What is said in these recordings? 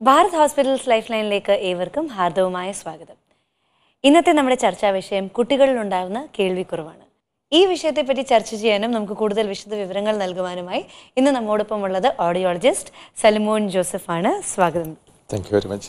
Bharat hospitals life ലൈനിലേക്ക് ഏവർക്കും ഹാർദവുമായ സ്വാഗതം ഇന്നത്തെ നമ്മുടെ ചർച്ചാ വിഷയം കുട്ടികളിലുണ്ടാകുന്ന കേൾവിക്കുറവാണ് ഈ വിഷയത്തെപ്പറ്റി ചർച്ച ചെയ്യാനും നമുക്ക് കൂടുതൽ വിശദ വിവരങ്ങൾ നൽകുവാനുമായി ഇന്ന് നമ്മോടൊപ്പം ഉള്ളത് ഓഡിയോളജിസ്റ്റ് സലിമോൻ ജോസഫ് ആണ് സ്വാഗതം താങ്ക് യു വെരി മച്ച്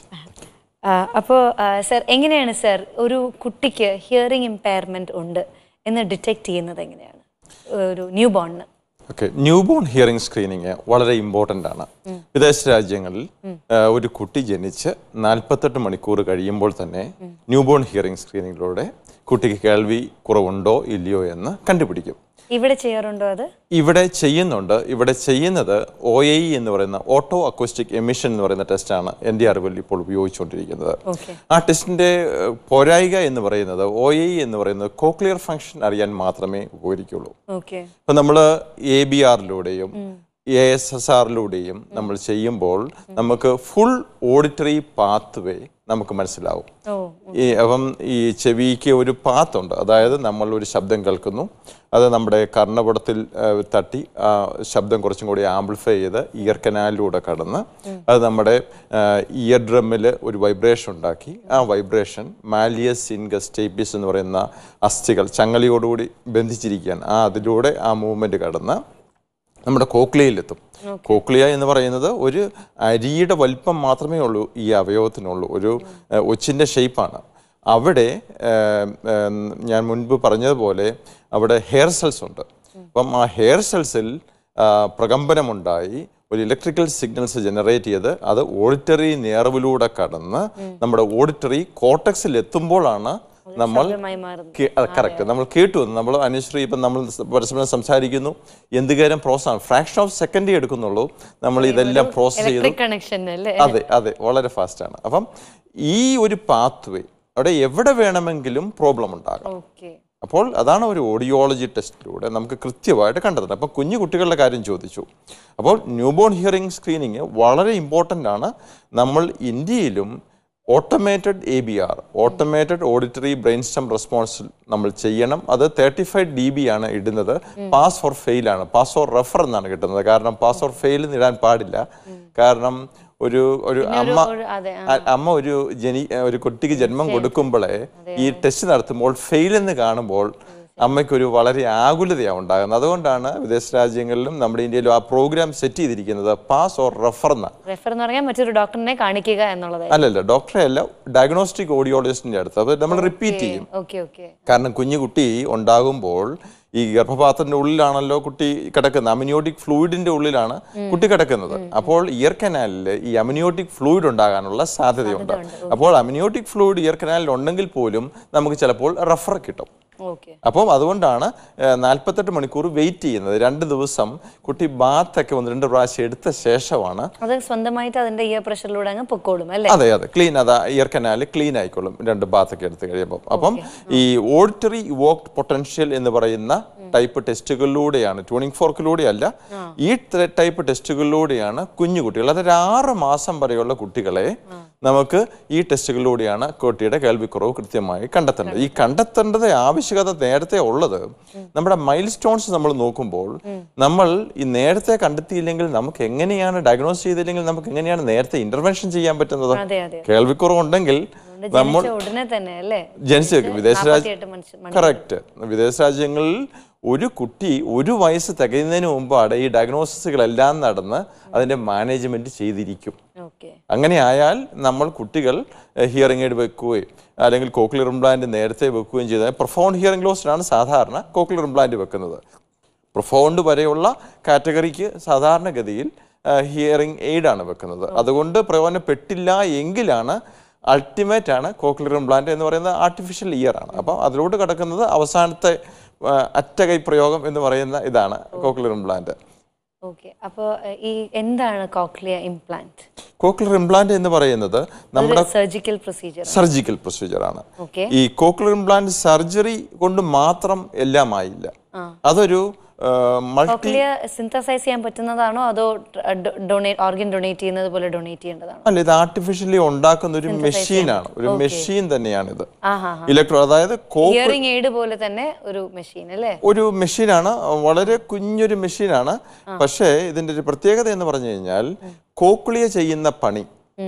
അപ്പോൾ സർ എങ്ങനെയാണ് സർ ഒരു കുട്ടിക്ക് ഹിയറിംഗ് ഇമ്പയർമെന്റ് ഉണ്ട് എന്ന് ഡിറ്റക്ട് ചെയ്യുന്നത് എങ്ങനെയാണ് ഒരു ന്യൂ ബോണിന് okay new born hearing screening വളരെ ഇമ്പോർട്ടൻ്റ് ആണ് വിദേശ രാജ്യങ്ങളിൽ ആ, ഒരു കുട്ടി ജനിച്ച് നാൽപ്പത്തെട്ട് മണിക്കൂർ കഴിയുമ്പോൾ തന്നെ ന്യൂ ബോൺ ഹിയറിംഗ് സ്ക്രീനിങ്ങിലൂടെ കുട്ടിക്ക് കേൾവി കുറവുണ്ടോ ഇല്ലയോ എന്ന് കണ്ടുപിടിക്കും ഇവിടെ ചെയ്യാറുണ്ടോ അത് ഇവിടെ ചെയ്യുന്നുണ്ട് ഇവിടെ ചെയ്യുന്നത് ഒ എ ഇ എന്ന് പറയുന്ന ഓട്ടോ അക്വസ്റ്റിക് എമിഷൻ എന്ന് പറയുന്ന ടെസ്റ്റാണ് എൻ്റെ അറിവിൽ ഇപ്പോൾ ഉപയോഗിച്ചുകൊണ്ടിരിക്കുന്നത് ഓക്കെ ആ ടെസ്റ്റിന്റെ ഏഹ്, പോരായിക എന്ന് പറയുന്നത് ഒ എ ഇ എന്ന് പറയുന്നത് കോക്ലിയർ ഫംഗ്ഷൻ അറിയാൻ മാത്രമേ ഉപകരിക്കുള്ളൂ ഓക്കെ ഇപ്പൊ നമ്മൾ എ ബി ആറിലൂടെയും എ എസ് എസ് ആറിലൂടെയും നമ്മൾ ചെയ്യുമ്പോൾ നമുക്ക് ഫുൾ ഓഡിറ്ററി പാത്ത് വേ നമുക്ക് മനസ്സിലാവും ഓ ഈ അപ്പം ഈ ചെവിക്ക് ഒരു പാത്തുണ്ട് അതായത് നമ്മൾ ഒരു ശബ്ദം കേൾക്കുന്നു അത് നമ്മുടെ കർണപടത്തിൽ ആ, തട്ടി ആ ശബ്ദം കുറച്ചും കൂടി ആംപ്ലിഫൈ ചെയ്ത് ഇയർ കനാലിലൂടെ കടന്ന് അത് നമ്മുടെ ഇയർ ഡ്രമ്മിൽ ഒരു വൈബ്രേഷൻ ഉണ്ടാക്കി ആ വൈബ്രേഷൻ മാലിയസ് ഇൻഗസ്റ്റേപ്പിസ് എന്ന് പറയുന്ന അസ്ഥികൾ ചങ്ങലയോടുകൂടി ബന്ധിച്ചിരിക്കുകയാണ് ആ അതിലൂടെ ആ മൂവ്മെന്റ് കടന്ന് നമ്മുടെ കോക്ലിയയിലെത്തും കോക്ലിയ എന്ന് പറയുന്നത് ഒരു അരിയുടെ വലിപ്പം മാത്രമേ ഉള്ളൂ ഈ അവയവത്തിനുള്ളൂ ഒരു ഏഹ്, ഒച്ചിൻ്റെ ഷേപ്പാണ് അവിടെ ഏഹ്, ഏഹ്, ഞാൻ മുൻപ് പറഞ്ഞതുപോലെ അവിടെ ഹെയർ സെൽസ് ഉണ്ട് അപ്പം ആ ഹെയർ സെൽസിൽ പ്രകമ്പനമുണ്ടായി ഒരു ഇലക്ട്രിക്കൽ സിഗ്നൽസ് ജനറേറ്റ് ചെയ്ത് അത് ഓഡിറ്ററി നേർവിലൂടെ കടന്ന് നമ്മുടെ ഓഡിറ്ററി കോട്ടക്സിൽ എത്തുമ്പോഴാണ് നമ്മൾ ശബ്ദമായി മാറുന്നു കറക്റ്റ് നമ്മൾ കേട്ടു നമ്മൾ അനുശ്രീ ഇപ്പം നമ്മൾ പരസ്പരം സംസാരിക്കുന്നു എന്തുകാരം പ്രോസസ് ആണ് ഫ്രാക്ഷൻ ഓഫ് സെക്കൻഡ് എടുക്കുന്നുള്ളൂ നമ്മൾ ഇതെല്ലാം പ്രോസസ് ചെയ്തു ഇലക്ട്രിക് കണക്ഷൻ അല്ലേ അതെ അതെ വളരെ ഫാസ്റ്റ് ആണ് അപ്പം ഈ ഒരു പാത്ത് വേ അവിടെ എവിടെ വേണമെങ്കിലും പ്രോബ്ലം ഉണ്ടാകാം ഓക്കെ അപ്പോൾ അതാണ് ഒരു ഓഡിയോളജി ടെസ്റ്റിലൂടെ നമുക്ക് കൃത്യമായിട്ട് കണ്ടെത്തുന്നത് അപ്പോൾ കുഞ്ഞു കുട്ടികളുടെ കാര്യം ചോദിച്ചു അപ്പോൾ ന്യൂബോൺ ഹിയറിംഗ് സ്ക്രീനിങ് വളരെ ഇമ്പോർട്ടൻ്റ് ആണ് നമ്മൾ ഇന്ത്യയിലും automated A B R automated auditory brain stem response നമ്മൾ ചെയ്യണം അത് തേർട്ടി ഫൈവ് ഡി ബി ആണ് ഇടുന്നത് പാസ് ഫോർ ഫെയിൽ ആണ് പാസ് ഫോർ റെഫർ എന്നാണ് കിട്ടുന്നത് കാരണം പാസ് ഫോർ ഫെയിൽ ഇടാൻ പാടില്ല കാരണം ഒരു ഒരു അമ്മ ഒരു- അതെ ആ. അ- അമ്മ ഒരു ജനി ഒരു കുട്ടിക്ക് ജന്മം കൊടുക്കുമ്പോഴേ ഈ ടെസ്റ്റ് നടത്തുമ്പോൾ ഫെയിൽ എന്ന് കാണുമ്പോൾ അമ്മയ്ക്കൊരു വളരെ ആകുലതയാണ് ഉണ്ടാകുന്നത് അതുകൊണ്ടാണ് വിദേശ രാജ്യങ്ങളിലും നമ്മുടെ ഇന്ത്യയിലും ആ പ്രോഗ്രാം സെറ്റ് ചെയ്തിരിക്കുന്നത് പാസ് ഓർ റെഫർ എന്ന റെഫർ എന്ന് പറഞ്ഞാൽ മറ്റൊരു ഡോക്ടറിനെ കാണിക്കുക എന്നുള്ളത് അല്ലല്ല ഡോക്ടറെ അല്ല ഡയഗ്നോസ്റ്റിക് ഓഡിയോളജിസ്റ്റിന്റെ അടുത്ത് അത് നമ്മൾ റിപ്പീറ്റ് ചെയ്യും ഓക്കെ ഓക്കെ കാരണം കുഞ്ഞു കുട്ടി ഉണ്ടാകുമ്പോൾ ഈ ഗർഭപാത്രത്തിന്റെ ഉള്ളിലാണല്ലോ കുട്ടി കിടക്കുന്നത് അമിനിയോട്ടിക് ഫ്ലൂയിഡിന്റെ ഉള്ളിലാണ് കുട്ടി കിടക്കുന്നത് അപ്പോൾ ഇയർ കനാലിൽ ഈ അമിനിയോട്ടിക് ഫ്ലൂയിഡ് ഉണ്ടാകാനുള്ള സാധ്യതയുണ്ട് അപ്പോൾ അമിനിയോട്ടിക് ഫ്ലൂയിഡ് ഇയർ കനാലിൽ ഉണ്ടെങ്കിൽ പോലും നമുക്ക് ചിലപ്പോൾ റഫർ കിട്ടും ഓക്കെ അപ്പം അതുകൊണ്ടാണ് നാൽപ്പത്തെട്ട് മണിക്കൂർ വെയിറ്റ് ചെയ്യുന്നത് രണ്ട് ദിവസം കുട്ടി ബാത്തൊക്കെ ഒന്ന് രണ്ട് പ്രാവശ്യം എടുത്ത ശേഷമാണ് അത് സ്വന്തമായിട്ട് അതിന്റെ ഇയർ പ്രഷറിലൂടെ അങ്ങ് പൊക്കോളും അല്ലേ അതെ അതെ ക്ലീൻ അതാ ഇയർ കനാല് ക്ലീൻ ആയിക്കോളും രണ്ട് ബാത്തൊക്കെ എടുത്ത് കഴിയുമ്പോൾ അപ്പം ഈ ഓഡിറ്ററി ഇവോക്ഡ് പൊട്ടൻഷ്യൽ എന്ന് പറയുന്ന ടൈപ്പ് ടെസ്റ്റുകളിലൂടെയാണ് ട്യൂണിംഗ് ഫോർക്കിലൂടെ അല്ല ഈ ടൈപ്പ് ടെസ്റ്റുകളിലൂടെയാണ് കുഞ്ഞു കുട്ടികൾ അതൊരു ആറ് മാസം വരെയുള്ള കുട്ടികളെ നമുക്ക് ഈ ടെസ്റ്റുകളിലൂടെയാണ് കുട്ടിയുടെ കേൾവിക്കുറവ് കൃത്യമായി കണ്ടെത്തേണ്ടത് ഈ കണ്ടെത്തേണ്ടത് ആവശ്യകത നേരത്തെ ഉള്ളത് നമ്മുടെ മൈൽ സ്റ്റോൺസ് നമ്മൾ നോക്കുമ്പോൾ നമ്മൾ ഈ നേരത്തെ കണ്ടെത്തിയില്ലെങ്കിൽ നമുക്ക് എങ്ങനെയാണ് ഡയഗ്നോസ് ചെയ്തില്ലെങ്കിൽ നമുക്ക് എങ്ങനെയാണ് നേരത്തെ ഇന്റർവെൻഷൻ ചെയ്യാൻ പറ്റുന്നത് അതെ അതെ കേൾവിക്കുറവുണ്ടെങ്കിൽ അതുകൊണ്ട് നമ്മൾ ജനിച്ച ഉടനെ തന്നെ അല്ലേ ജനിച്ച വിദേശ രാജ്യ നാൽപ്പത്തിയെട്ട് മനുഷ്യ മണി- കറക്റ്റ് വിദേശ രാജ്യങ്ങളിൽ ഒരു കുട്ടി ഒരു വയസ്സ് തികയുന്നതിന് മുമ്പാണ് ഈ ഡയഗ്നോസിസുകളെല്ലാം നടന്ന് അതിന്റെ മാനേജ്മെന്റ് ചെയ്തിരിക്കും ഓക്കെ അങ്ങനെ ആയാൽ നമ്മൾ കുട്ടികൾ ഹിയറിംഗ് എയ്ഡ് വെക്കുകയും അല്ലെങ്കിൽ കോക്ലിയർ ഇംപ്ലാന്റ് നേരത്തെ വെക്കുകയും ചെയ്താൽ പ്രൊഫൗണ്ട് ഹിയറിംഗ് ലോസിനാണ് സാധാരണ കോക്ലിയർ ഇംപ്ലാന്റ് വെക്കുന്നത് പ്രൊഫൗണ്ട് വരെയുള്ള കാറ്റഗറിക്ക് സാധാരണഗതിയിൽ ഹിയറിംഗ് എയ്ഡ് ആണ് വെക്കുന്നത് അതുകൊണ്ട് പ്രയോജനപ്പെട്ടില്ല എങ്കിലാണ് അൾട്ടിമേറ്റ് ആണ് കോക്ലിയർ ഇംപ്ലാന്റ് എന്ന് പറയുന്നത് ആർട്ടിഫിഷ്യൽ ഇയർ ആണ് അപ്പം അതിലോട്ട് കിടക്കുന്നത് അവസാനത്തെ ആ, അറ്റകൈ പ്രയോഗം എന്ന് പറയുന്ന ഇതാണ് കോക്ലിയർ ഇംപ്ലാന്റ് ഓക്കെ അപ്പോൾ ഈ എന്താണ് കോക്ലിയ ഇംപ്ലാന്റ് കോക്ലിയർ ഇംപ്ലാന്റ് എന്ന് പറയുന്നത് നമ്മുടെ സർജിക്കൽ പ്രൊസീജിയർ സർജിക്കൽ പ്രൊസീജിയർ ആണ് ഓക്കെ ഈ കോക്ലിയർ ഇംപ്ലാന്റ് സർജറി കൊണ്ട് മാത്രം എല്ലാം ആയില്ല അതൊരു മൾട്ടി കോക്ലിയ സിന്തസൈസ് ചെയ്യാൻ പറ്റുന്നതാണോ അതോ ഡൊണേറ്റ് ഓർഗൻ ഡൊണേറ്റ് ചെയ്യുന്നത് പോലെ ഡൊണേറ്റ് ചെയ്യേണ്ടതാണോ അല്ല ഇത് ആർട്ടിഫിഷ്യലി ഉണ്ടാക്കുന്ന ഒരു മെഷീനാണ് ഒരു മെഷീൻ തന്നെയാണിത് ആഹാ ഇലക്ട്രോ അതായത് കോ ഹിയറിംഗ് എയ്ഡ് പോലെ തന്നെ ഒരു മെഷീൻ അല്ലേ ഒരു മെഷീനാണ് വളരെ കുഞ്ഞൊരു മെഷീനാണ് പക്ഷേ ഇതിന്റെ ഒരു പ്രത്യേകത എന്ന് പറഞ്ഞു കഴിഞ്ഞാൽ കോക്ലിയ ചെയ്യുന്ന പണി ഉം.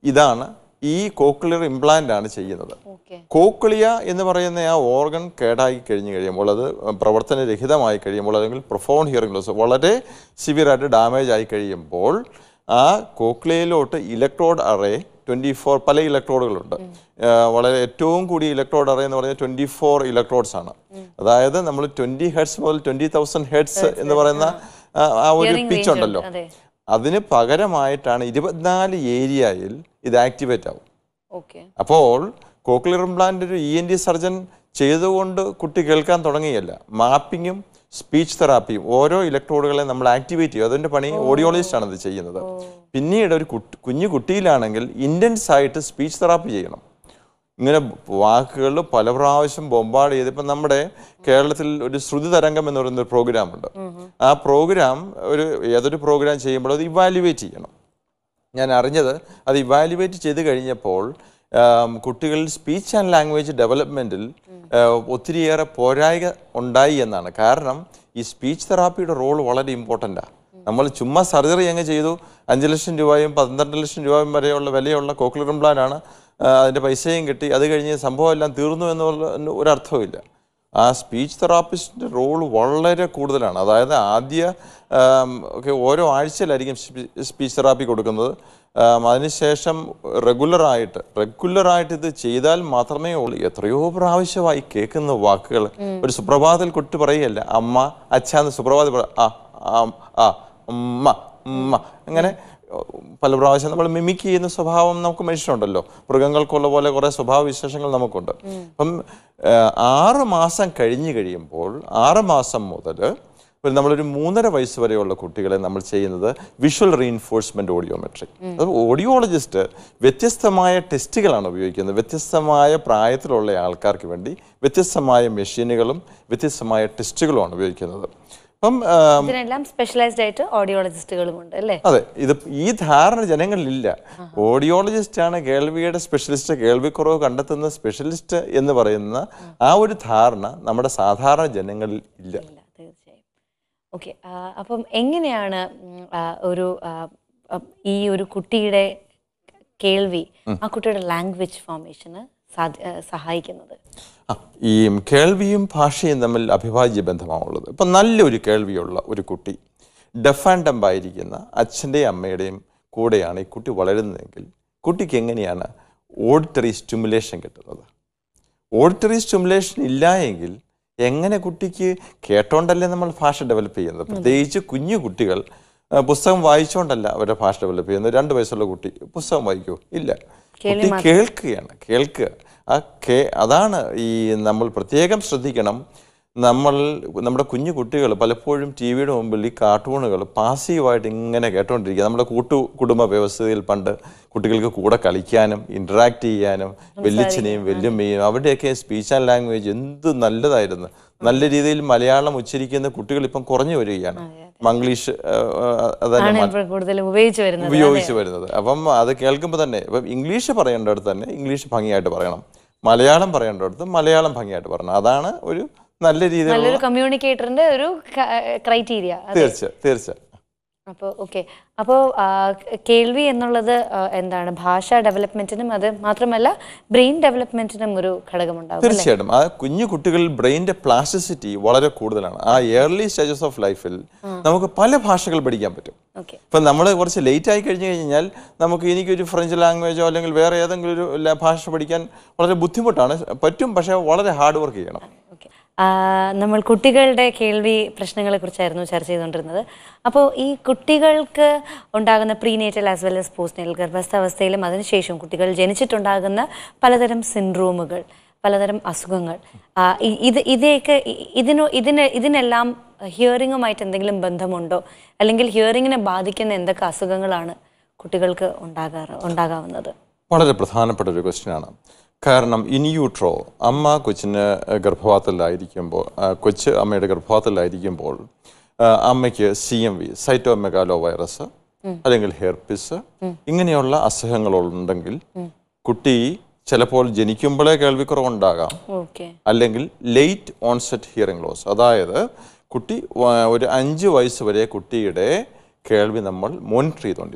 ഇതാണ് ഈ കോക്ലിയർ ഇംപ്ലാന്റ് ആണ് ചെയ്യുന്നത് ഓക്കെ കോക്ലിയ എന്ന് പറയുന്ന ആ ഓർഗൻ കേടായി കഴിഞ്ഞ് കഴിയുമ്പോൾ അത് പ്രവർത്തനരഹിതമായി കഴിയുമ്പോൾ അല്ലെങ്കിൽ പ്രൊഫൗണ്ട് ഹിയറിംഗ് ലോസ് വളരെ സിവിയറായിട്ട് ഡാമേജ് ആയി കഴിയുമ്പോൾ ആ കോക്ലിയയിലോട്ട് ഇലക്ട്രോഡ് അറേ ട്വൻറ്റി ഫോർ പല ഇലക്ട്രോഡുകളുണ്ട് വളരെ ഏറ്റവും കൂടിയ ഇലക്ട്രോഡ് അറേ എന്ന് പറഞ്ഞാൽ ട്വൻറ്റി ഫോർ ഇലക്ട്രോഡ്സ് ആണ് അതായത് നമ്മൾ ട്വൻറ്റി ഹെഡ്സ് മുതൽ ട്വൻറ്റി തൗസൻഡ് ഹെഡ്സ് എന്ന് പറയുന്ന ആ ആ ഒരു Hearing പിച്ച് range ഉണ്ടല്ലോ ഉണ്ട്, അതെ. അതിന് പകരമായിട്ടാണ് ഇരുപത്തിനാല് ഏരിയയിൽ ഇത് ആക്ടിവേറ്റ് ആവും ഓക്കെ അപ്പോൾ കോക്ലിയർ ഇംപ്ലാന്റ് ഒരു ഇ എൻ ഡി സർജൻ ചെയ്തുകൊണ്ട് കുട്ടി കേൾക്കാൻ തുടങ്ങിയല്ല മാപ്പിങ്ങും സ്പീച്ച് തെറാപ്പിയും ഓരോ ഇലക്ട്രോഡുകളെ നമ്മൾ ആക്ടിവേറ്റ് ചെയ്യും അതിന്റെ പണി ഓഡിയോളജിസ്റ്റ് ആണ് ഇത് ചെയ്യുന്നത് പിന്നീട് ഒരു കുട്ടി കുഞ്ഞു കുട്ടിയിലാണെങ്കിൽ ഇൻറ്റൻസ് ആയിട്ട് സ്പീച്ച് തെറാപ്പി ചെയ്യണം ഇങ്ങനെ വാക്കുകൾ പല പ്രാവശ്യം ബൊമ്പാട് ചെയ്ത് ഇപ്പം നമ്മുടെ കേരളത്തിൽ ഒരു ശ്രുതി തരംഗം എന്ന് പറയുന്ന ഒരു പ്രോഗ്രാം ഉണ്ട് ആ പ്രോഗ്രാം ഒരു ഏതൊരു പ്രോഗ്രാം ചെയ്യുമ്പോൾ അത് ഇവാലുവേറ്റ് ചെയ്യണം ഞാൻ അറിഞ്ഞത് അത് ഇവാലുവേറ്റ് ചെയ്ത് കഴിഞ്ഞപ്പോൾ ആം, കുട്ടികളിൽ സ്പീച്ച് ആൻഡ് ലാംഗ്വേജ് ഡെവലപ്മെൻറ്റിൽ ഒത്തിരിയേറെ പോരായ്ക ഉണ്ടായി എന്നാണ് കാരണം ഈ സ്പീച്ച് തെറാപ്പിയുടെ റോൾ വളരെ ഇമ്പോർട്ടൻ്റാണ് നമ്മൾ ചുമ്മാ സർജറി അങ്ങ് ചെയ്തു അഞ്ച് ലക്ഷം രൂപയും പന്ത്രണ്ട് ലക്ഷം രൂപയും വരെയുള്ള വിലയുള്ള കോക്ലിയർ ഇംപ്ലാന്റ് അതിൻ്റെ പൈസയും കിട്ടി അത് കഴിഞ്ഞ് സംഭവം എല്ലാം തീർന്നു എന്നുള്ള ഒരർത്ഥവുമില്ല ആ സ്പീച്ച് തെറാപ്പിസ്റ്റിൻ്റെ റോൾ വളരെ കൂടുതലാണ് അതായത് ആദ്യ ഒക്കെ ഓരോ ആഴ്ചയിലായിരിക്കും സ്പീച്ച് തെറാപ്പി കൊടുക്കുന്നത് ആം, അതിനുശേഷം റെഗുലറായിട്ട് റെഗുലറായിട്ട് ഇത് ചെയ്താൽ മാത്രമേ ഉള്ളൂ എത്രയോ പ്രാവശ്യമായി കേൾക്കുന്ന വാക്കുകൾ ഒരു സുപ്രഭാതത്തിൽ കുട്ടി പറയുകയല്ല അമ്മ അച്ഛന്ന് സുപ്രഭാതത്തിൽ പറ ആ ആം, ആ ഉമ്മ ഉമ്മ അങ്ങനെ പല പ്രാവശ്യം നമ്മൾ മിമിക് ചെയ്യുന്ന സ്വഭാവം നമുക്ക് മനുഷ്യരുണ്ടല്ലോ മൃഗങ്ങൾക്കുള്ള പോലെ കുറേ സ്വഭാവ വിശേഷങ്ങൾ നമുക്കുണ്ട് അപ്പം ആ, ആറ് മാസം കഴിഞ്ഞ് കഴിയുമ്പോൾ ആറ് മാസം മുതൽ ഒരു നമ്മളൊരു മൂന്നര വയസ്സ് വരെയുള്ള കുട്ടികളെ നമ്മൾ ചെയ്യുന്നത് വിഷ്വൽ റീഇൻഫോഴ്സ്മെന്റ് ഓഡിയോമെട്രി അത് ഓഡിയോളജിസ്റ്റ് വ്യത്യസ്തമായ ടെസ്റ്റുകളാണ് ഉപയോഗിക്കുന്നത് വ്യത്യസ്തമായ പ്രായത്തിലുള്ള ആൾക്കാർക്ക് വേണ്ടി വ്യത്യസ്തമായ മെഷീനുകളും വ്യത്യസ്തമായ ടെസ്റ്റുകളുമാണ് ഉപയോഗിക്കുന്നത് അപ്പം ആ, ഇതിനെല്ലാം സ്പെഷ്യലൈസ്ഡ് ആയിട്ട് ഓഡിയോളജിസ്റ്റുകളും ഉണ്ട് അല്ലേ അതെ ഇത് ഈ ധാരണ ജനങ്ങളിലില്ല ഓഡിയോളജിസ്റ്റ് ആണ് കേൾവിയുടെ സ്പെഷ്യലിസ്റ്റ് കേൾവിക്കുറവ് കണ്ടെത്തുന്ന സ്പെഷ്യലിസ്റ്റ് എന്ന് പറയുന്ന ആ ഒരു ധാരണ നമ്മുടെ സാധാരണ ജനങ്ങളിൽ ഇല്ല ഇല്ല തീർച്ചയായും ഓക്കെ അപ്പം എങ്ങനെയാണ് ഉം, ആ, ഒരു ആ, ആ, ഈ ഒരു കുട്ടിയുടെ കേൾവി ആ കുട്ടിയുടെ ലാംഗ്വേജ് ഫോർമേഷന് സഹായിക്കുന്നത് ആ, ഈ കേൾവിയും ഭാഷയും തമ്മിൽ അഭിഭാജ്യ ബന്ധമാണുള്ളത് ഇപ്പം നല്ലൊരു കേൾവിയുള്ള ഒരു കുട്ടി ഡെഫ് ആൻഡ് ഡംബ് ആയിരിക്കുന്ന അച്ഛൻ്റെയും അമ്മയുടെയും കൂടെയാണ് ഈ കുട്ടി വളരുന്നതെങ്കിൽ കുട്ടിക്ക് എങ്ങനെയാണ് ഓഡിറ്ററി സ്റ്റിമുലേഷൻ കിട്ടുന്നത് ഓഡിറ്ററി സ്റ്റിമുലേഷൻ ഇല്ല എങ്കിൽ എങ്ങനെ കുട്ടിക്ക് കേട്ടോണ്ടല്ലേ നമ്മൾ ഭാഷ ഡെവലപ്പ് ചെയ്യുന്നത് പ്രത്യേകിച്ച് കുഞ്ഞു കുട്ടികൾ ആ, പുസ്തകം വായിച്ചുകൊണ്ടല്ല അവരുടെ ഭാഷ ഡെവലപ്പ് ചെയ്യുന്നത് രണ്ട് വയസ്സുള്ള കുട്ടി പുസ്തകം വായിക്കുമോ ഇല്ല കുട്ടി കേൾക്കുകയാണ് കേൾക്കുക ആ കേ അതാണ് ഈ നമ്മൾ പ്രത്യേകം ശ്രദ്ധിക്കണം നമ്മൾ നമ്മുടെ കുഞ്ഞു കുട്ടികൾ പലപ്പോഴും ടി വിയുടെ മുമ്പിൽ ഈ കാർട്ടൂണുകൾ പാസീവായിട്ട് ഇങ്ങനെ കേട്ടോണ്ടിരിക്കുക നമ്മുടെ കൂട്ടു കുടുംബ വ്യവസ്ഥയിൽ പണ്ട് കുട്ടികൾക്ക് കൂടെ കളിക്കാനും ഇൻറ്ററാക്ട് ചെയ്യാനും വല്യച്ഛനെയും വല്യമ്മയും അവരുടെയൊക്കെ സ്പീച്ച് ആൻഡ് ലാംഗ്വേജ് എന്ത് നല്ലതായിരുന്നു നല്ല രീതിയിൽ മലയാളം ഉച്ചരിക്കുന്ന കുട്ടികൾ ഇപ്പം കുറഞ്ഞു വരികയാണ് മംഗ്ലീഷ് ആ, ആ, അതന്നെ ആണ് ഇപ്പോൾ കൂടുതലും ഉപയോഗിച്ചു വരുന്നത് ഉപയോഗിച്ച് വരുന്നത് അപ്പം അത് കേൾക്കുമ്പോൾ തന്നെ ഇപ്പം ഇംഗ്ലീഷ് പറയേണ്ടടുത്ത് തന്നെ ഇംഗ്ലീഷ് ഭംഗിയായിട്ട് പറയണം മലയാളം പറയേണ്ടടുത്ത് മലയാളം ഭംഗിയായിട്ട് പറയണം അതാണ് ഒരു നല്ല രീതിയിലുള്ള നല്ലൊരു കമ്മ്യൂണിക്കേറ്ററിന്റെ ഒരു ക്രൈറ്റീരിയ തീർച്ച തീർച്ച അപ്പോൾ ഓക്കെ അപ്പോൾ കേൾവി എന്നുള്ളത് ആ, എന്താണ് ഭാഷ ഡെവലപ്മെന്റിനും അത് മാത്രമല്ല ബ്രെയിൻ ഡെവലപ്മെന്റിനും ഒരു ഘടകമുണ്ടാവും തീർച്ചയായിട്ടും ആ കുഞ്ഞു കുട്ടികളിൽ ബ്രെയിനിന്റെ പ്ലാസ്റ്റിസിറ്റി വളരെ കൂടുതലാണ് ആ ഏർലി സ്റ്റേജസ് ഓഫ് ലൈഫിൽ നമുക്ക് പല ഭാഷകൾ പഠിക്കാൻ പറ്റും ഓക്കെ ഇപ്പം നമ്മൾ കുറച്ച് ലേറ്റ് ആയി കഴിഞ്ഞ് കഴിഞ്ഞാൽ നമുക്ക് എനിക്കൊരു ഫ്രഞ്ച് ലാംഗ്വേജോ അല്ലെങ്കിൽ വേറെ ഏതെങ്കിലും ഒരു ല- ഭാഷ പഠിക്കാൻ വളരെ ബുദ്ധിമുട്ടാണ് പറ്റും പക്ഷേ വളരെ ഹാർഡ് വർക്ക് ചെയ്യണം ഓക്കെ നമ്മൾ കുട്ടികളുടെ കേൾവി പ്രശ്നങ്ങളെ കുറിച്ചായിരുന്നു ചർച്ച ചെയ്തുകൊണ്ടിരുന്നത് അപ്പോൾ ഈ കുട്ടികൾക്ക് ഉണ്ടാകുന്ന prenatal as well as postnatal ഗർഭസ്ഥാവസ്ഥയിലും അതിനുശേഷം കുട്ടികൾ ജനിച്ചിട്ടുണ്ടാകുന്ന പലതരം സിൻഡ്രോമുകൾ പലതരം അസുഖങ്ങൾ ആ, ഇ- ഇത് ഇതൊക്കെ ഇ- ഇതിനു ഇതിന് ഇതിനെല്ലാം ഹിയറിങ്ങുമായിട്ട് എന്തെങ്കിലും ബന്ധമുണ്ടോ അല്ലെങ്കിൽ ഹിയറിങ്ങിനെ ബാധിക്കുന്ന എന്തൊക്കെ അസുഖങ്ങളാണ് കുട്ടികൾക്ക് ഉണ്ടാകാറ് ഉണ്ടാകാവുന്നത് വളരെ പ്രധാനപ്പെട്ട ഒരു ക്വസ്റ്റ്യൻ ആണ് കാരണം ഇൻ യൂട്രോ അമ്മ കൊച്ചിന് ഗർഭപാത്രത്തിലായിരിക്കുമ്പോൾ ആ, കൊച്ച് അമ്മയുടെ ഗർഭപാത്രത്തിലായിരിക്കുമ്പോൾ ആ, അമ്മയ്ക്ക് C M V cytomegalo virus അല്ലെങ്കിൽ ഹെർപ്പിസ് ഇങ്ങനെയുള്ള അസുഖങ്ങളുണ്ടെങ്കിൽ കുട്ടി ചിലപ്പോൾ ജനിക്കുമ്പോഴേ കേൾവിക്കുറവുണ്ടാകാം ഓക്കെ അല്ലെങ്കിൽ ലേറ്റ് ഓൺസെറ്റ് ഹിയറിംഗ് ലോസ് അതായത് കുട്ടി വ- ഒരു അഞ്ച് വയസ്സ് വരെ കുട്ടിയുടെ കേൾവി നമ്മൾ മോണിറ്റർ ചെയ്തുകൊണ്ടിരിക്കണം